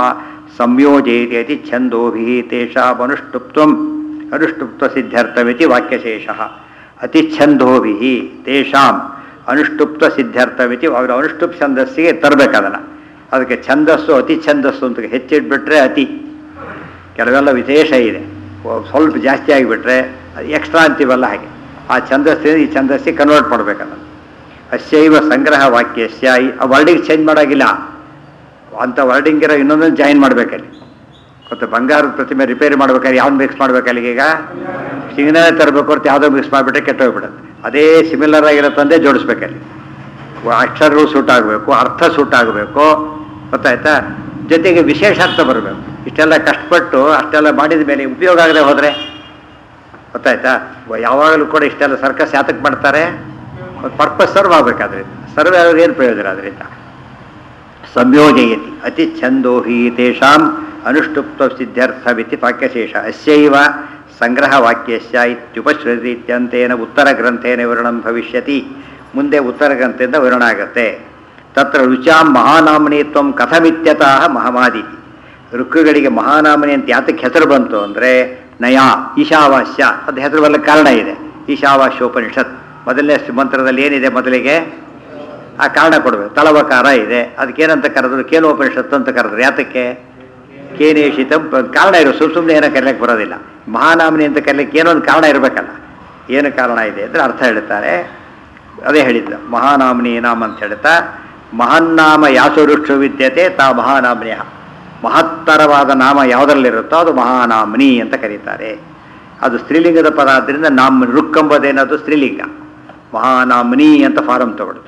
ಸಂಯೋಜಯತಿ ಛಂದೋಭಿ ತೇಷಾಮನುಷ್ಠುಪ್ತ್ವಂ ಅನುಷ್ಠುಪ್ತ ಸಿದ್ಧ್ಯರ್ಥಮಿತಿ ವಾಕ್ಯಶೇಷಃ ಅತಿಚ್ಛಂದೋಭಿ ತೇಷಾಂ ಅನುಷ್ಠುಪ್ತ ಸಿದ್ಧ್ಯರ್ಥಮಿತಿ ಅವರು ಅನುಷ್ಠುಪ್ ಛಂದಸ್ಸಿಗೆ ತರಬೇಕು ಅದನ್ನು ಅದಕ್ಕೆ ಛಂದಸ್ಸು ಅತಿ ಛಂದಸ್ಸು ಅಂತ ಹೆಚ್ಚಿಟ್ಬಿಟ್ರೆ ಅತಿ ಕೆಲವೆಲ್ಲ ವಿಶೇಷ ಇದೆ ಒ- ಸ್ವಲ್ಪ ಜಾಸ್ತಿ ಆಗಿಬಿಟ್ರೆ ಅದು ಎಕ್ಸ್ಟ್ರಾ ಅಂತೀವಲ್ಲ ಹಾಗೆ ಆ ಛಂದಸ್ಸಿನ ಈ ಛಂದಸ್ಸಿಗೆ ಕನ್ವರ್ಟ್ ಮಾಡಬೇಕಲ್ಲ ಅಸ್ಯೈವ ಸಂಗ್ರಹ ವಾಕ್ಯಸ್ಯ ಈ- ಆ ವರ್ಡಿಂಗ್ ಚೇಂಜ್ ಮಾಡೋಗಿಲ್ಲ ಅಂಥ ವರ್ಡಿಂಗ್ ಇರೋ ಇನ್ನೊಂದನ್ನು ಜಾಯಿನ್ ಮಾಡಬೇಕಲ್ಲಿ ಮತ್ತು ಬಂಗಾರದ ಪ್ರತಿಮೆ ರಿಪೇರಿ ಮಾಡ್ಬೇಕಾದ್ರೆ ಯಾವ್ದು ಮಿಕ್ಸ್ ಮಾಡ್ಬೇಕಲ್ಲಿ ಈಗ ಸಿಂಗನೇ ತರಬೇಕು ಹೊರತು ಯಾವುದೋ ಮಿಕ್ಸ್ ಮಾಡಿಬಿಟ್ರೆ ಕೆಟ್ಟೋಗ್ಬಿಡುತ್ತೆ ಅದೇ ಸಿಮಿಲರ್ ಆಗಿರೋ ತಂದೆ ಜೋಡಿಸ್ಬೇಕಲ್ಲಿ ಅಕ್ಷರಗಳು ಸೂಟ್ ಆಗಬೇಕು ಅರ್ಥ ಸೂಟ್ ಆಗಬೇಕು ಗೊತ್ತಾಯ್ತಾ ಜೊತೆಗೆ ವಿಶೇಷ ಅರ್ಥ ಬರಬೇಕು ಇಷ್ಟೆಲ್ಲ ಕಷ್ಟಪಟ್ಟು ಅಷ್ಟೆಲ್ಲ ಮಾಡಿದ ಮೇಲೆ ಉಪಯೋಗ ಆಗದೆ ಹೋದರೆ ಗೊತ್ತಾಯ್ತಾ ವ- ಯಾವಾಗಲೂ ಕೂಡ ಇಷ್ಟೆಲ್ಲ ಸರ್ಕಸ್ ಯಾತಕ್ಕೆ ಮಾಡ್ತಾರೆ ಪರ್ಪಸ್ ಸರ್ವ್ ಆಗಬೇಕಾದ್ರಿಂದ ಸರ್ವ್ ಆಗೋದು ಏನು ಪ್ರಯೋಜನ ಅದರಿಂದ ಸಂಯೋಜಯತಿ ಅತಿ ಛಂದೋಹಿ ತೇಷಾಂ ಅನುಷ್ಠುಪ್ತ ಸಿದ್ಧ್ಯರ್ಥವಿತಿ ವಾಕ್ಯಶೇಷ ಅಸ್ಯೈವ ಸಂಗ್ರಹ ವಾಕ್ಯಸ್ಯ ಇತ್ಯುಪಶ್ರುತಿ ಇತ್ಯಂತೇನ ಉತ್ತರ ಗ್ರಂಥೇನ ವಿವರಣಂ ಭವಿಷ್ಯತಿ ಮುಂದೆ ಉತ್ತರ ಗ್ರಂಥದಿಂದ ವಿವರಣ ಆಗುತ್ತೆ ತತ್ರ ರುಚಾಂ ಮಹಾನಾಮನಿತ್ವಂ ಕಥಮಿತ್ಯತಃ ಮಹಮಾದಿತಿ ಋಕ್ಕುಗಳಿಗೆ ಮಹಾನಾಮನಿ ಅಂತ ಯಾತಕ್ಕೆ ಹೆಸರು ಬಂತು ಅಂದರೆ ನಯಾ ಈಶಾವಾಸ್ಯ ಅದು ಹೆಸರು ಬರಲಿಕ್ಕೆ ಕಾರಣ ಇದೆ ಈಶಾವಾಸ್ಯೋಪನಿಷತ್ ಮೊದಲನೇ ಮಂತ್ರದಲ್ಲಿ ಏನಿದೆ ಮೊದಲಿಗೆ ಆ ಕಾರಣ ಕೊಡಬೇಕು ತಳವಕಾರ ಇದೆ ಅದಕ್ಕೇನಂತ ಕರೆದ್ರು ಕೇನೋಪನಿಷತ್ತು ಅಂತ ಕರೆದ್ರು ಯಾತಕ್ಕೆ ಕೇನೇಷಿತ ಕಾರಣ ಇರೋ ಸುಮ್ ಸುಮ್ಮನೆ ಏನೋ ಕರೀಲಿಕ್ಕೆ ಬರೋದಿಲ್ಲ ಮಹಾನಾಮನಿ ಅಂತ ಕರೀಲಿಕ್ಕೆ ಏನೋ ಒಂದು ಕಾರಣ ಇರಬೇಕಲ್ಲ ಏನು ಕಾರಣ ಇದೆ ಅಂದರೆ ಅರ್ಥ ಹೇಳ್ತಾರೆ ಅದೇ ಹೇಳಿದ್ದು ಮಹಾನಾಮನಿ ನಾಮ ಅಂತ ಹೇಳ್ತಾ ಮಹಾನ್ನಾಮ ಯಾಸುರುಕ್ಷು ವಿದ್ಯತೆ ತಾ ಮಹಾನಾಮನಿಯ ಮಹತ್ತರವಾದ ನಾಮ ಯಾವುದರಲ್ಲಿರುತ್ತೋ ಅದು ಮಹಾನಾಮನಿ ಅಂತ ಕರೀತಾರೆ ಅದು ಸ್ತ್ರೀಲಿಂಗದ ಪದ ಆದ್ದರಿಂದ ನಾಮ ರುಕ್ಕಂಬದೇನದು ಸ್ತ್ರೀಲಿಂಗ ಮಹಾನಾಮನಿ ಅಂತ ಫಾರಂ ತಗೊಳ್ತು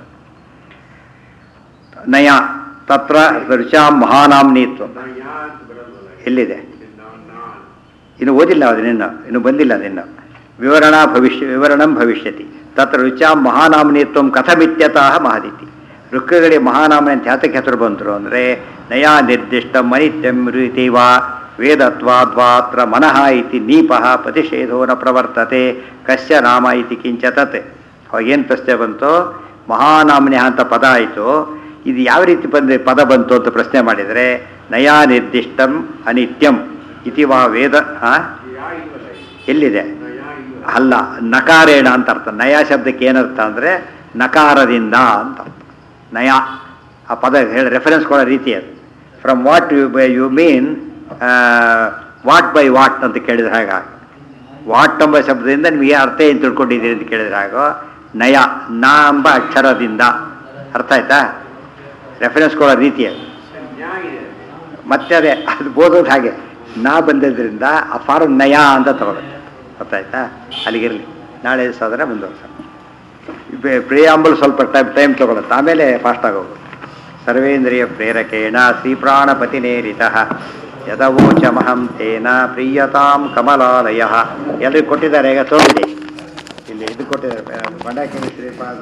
ನಯ ತತ್ರ ರುಚಾಂ ಮಹಾನಾಮ್ನಿತ್ವ ಎಲ್ಲಿದೆ ಇನ್ನು ಓದಿಲ್ಲ ಅದನ್ನಿನ್ನು ಇನ್ನು ಬಂದಿಲ್ಲ ಅದಿನ್ನು ವಿವರಣಾ ಭವಿಷ್ಯ ವಿವರಣಂ ಭವಿಷ್ಯತಿ ತತ್ರ ರುಚಾಂ ಮಹಾನಾಮ್ನಿತ್ವಂ ಕಥಮಿತ್ಯತಃ ಮಹದಿತಿ ಋಕ್ಕಗಳಿಗೆ ಮಹಾನಾಮನಿ ಅಂತ ಯಾತಕ್ಕೆ ಹೆಸರು ಬಂದರು ಅಂದರೆ ನಯಾ ನಿರ್ದಿಷ್ಟ ಮನಿತ್ಯಂ ರೀತಿ ವಾ ವೇದತ್ವಾದ್ವಾತ್ರ ಮನಃ ಇತಿ ನೀಪಃ ಪ್ರತಿಷೇಧೋ ನ ಪ್ರವರ್ತತೆ ಕಸ್ಯ ನಾಮ ಇತಿ ಕಿಂಚ ತತ್ ಅವಾಗೇನು ಪ್ರಶ್ನೆ ಬಂತು ಮಹಾನಾಮನಿ ಅಂತ ಪದ ಆಯಿತು ಇದು ಯಾವ ರೀತಿ ಬಂದ ಪದ ಬಂತು ಅಂತ ಪ್ರಶ್ನೆ ಮಾಡಿದರೆ ನಯಾ ನಿರ್ದಿಷ್ಟಂ ಅನಿತ್ಯಂ ಇತಿ ವಾ ವೇದ ಆ? ಎಲ್ಲಿದೆ ಅಲ್ಲ ನಕಾರೇಣ ಅಂತ ಅರ್ಥ ನಯ ಶಬ್ದಕ್ಕೆ ಏನರ್ಥ ಅಂದರೆ ನಕಾರದಿಂದ ಅಂತ ಅರ್ಥ ನಯ ಆ ಪದ ಹೇಳಿ ರೆಫರೆನ್ಸ್ ಕೊಡೋ ರೀತಿ ಅದು from what you by you mean what by what ಅಂತ ಕೇಳಿದ್ರೆ ಹಾಗ ವಾಟ್ ಎಂಬ ಶಬ್ದದಿಂದ ನಿಮಗೆ ಅರ್ಥ ಏನು ತಿಳ್ಕೊಂಡಿದ್ದೀರಿ ಅಂತ ಕೇಳಿದ್ರೆ ಹಾಗೋ ನಯ ನ ಎಂಬ ಅಕ್ಷರದಿಂದ ಅರ್ಥ ಆಯ್ತಾ ರೆಫರೆನ್ಸ್ ಕೊಡೋ ರೀತಿ ಅದು ಮತ್ತೆ ಅದೇ ಅದು ಓದೋದು ಹಾಗೆ ನಾ ಬಂದಿದ್ದರಿಂದ ಆ ಫಾರಂ ನಯ ಅಂತ ತಗೊಳುತ್ತೆ ಗೊತ್ತಾಯ್ತಾ ಅಲ್ಲಿಗಿರಲಿ ನಾಳೆ ಸಾಧನೆ ಮುಂದುವರ್ಸ ಪ್ರಿಯಾಂಬಲ್ ಸ್ವಲ್ಪ ಟೈಮ್ ಟೈಮ್ ತಗೊಳುತ್ತೆ ಆಮೇಲೆ ಫಾಸ್ಟ್ ಆಗೋದು ಸರ್ವೇಂದ್ರಿಯ ಪ್ರೇರಕೇಣ ಶ್ರೀಪ್ರಾಣಪತಿನೇರಿತ ಯದವೋಚಮಹಂ ತೇನ ಪ್ರಿಯತಾಂ ಕಮಲಾಲಯ ಎಲ್ಲರಿಗೂ ಕೊಟ್ಟಿದ್ದಾರೆ ಈಗ ತೋರಿದೆ ಇಲ್ಲಿ ಇದು ಕೊಟ್ಟಿದ್ದಾರೆ ಬಂಡಾಕಿನಿ ಶ್ರೀಪಾದ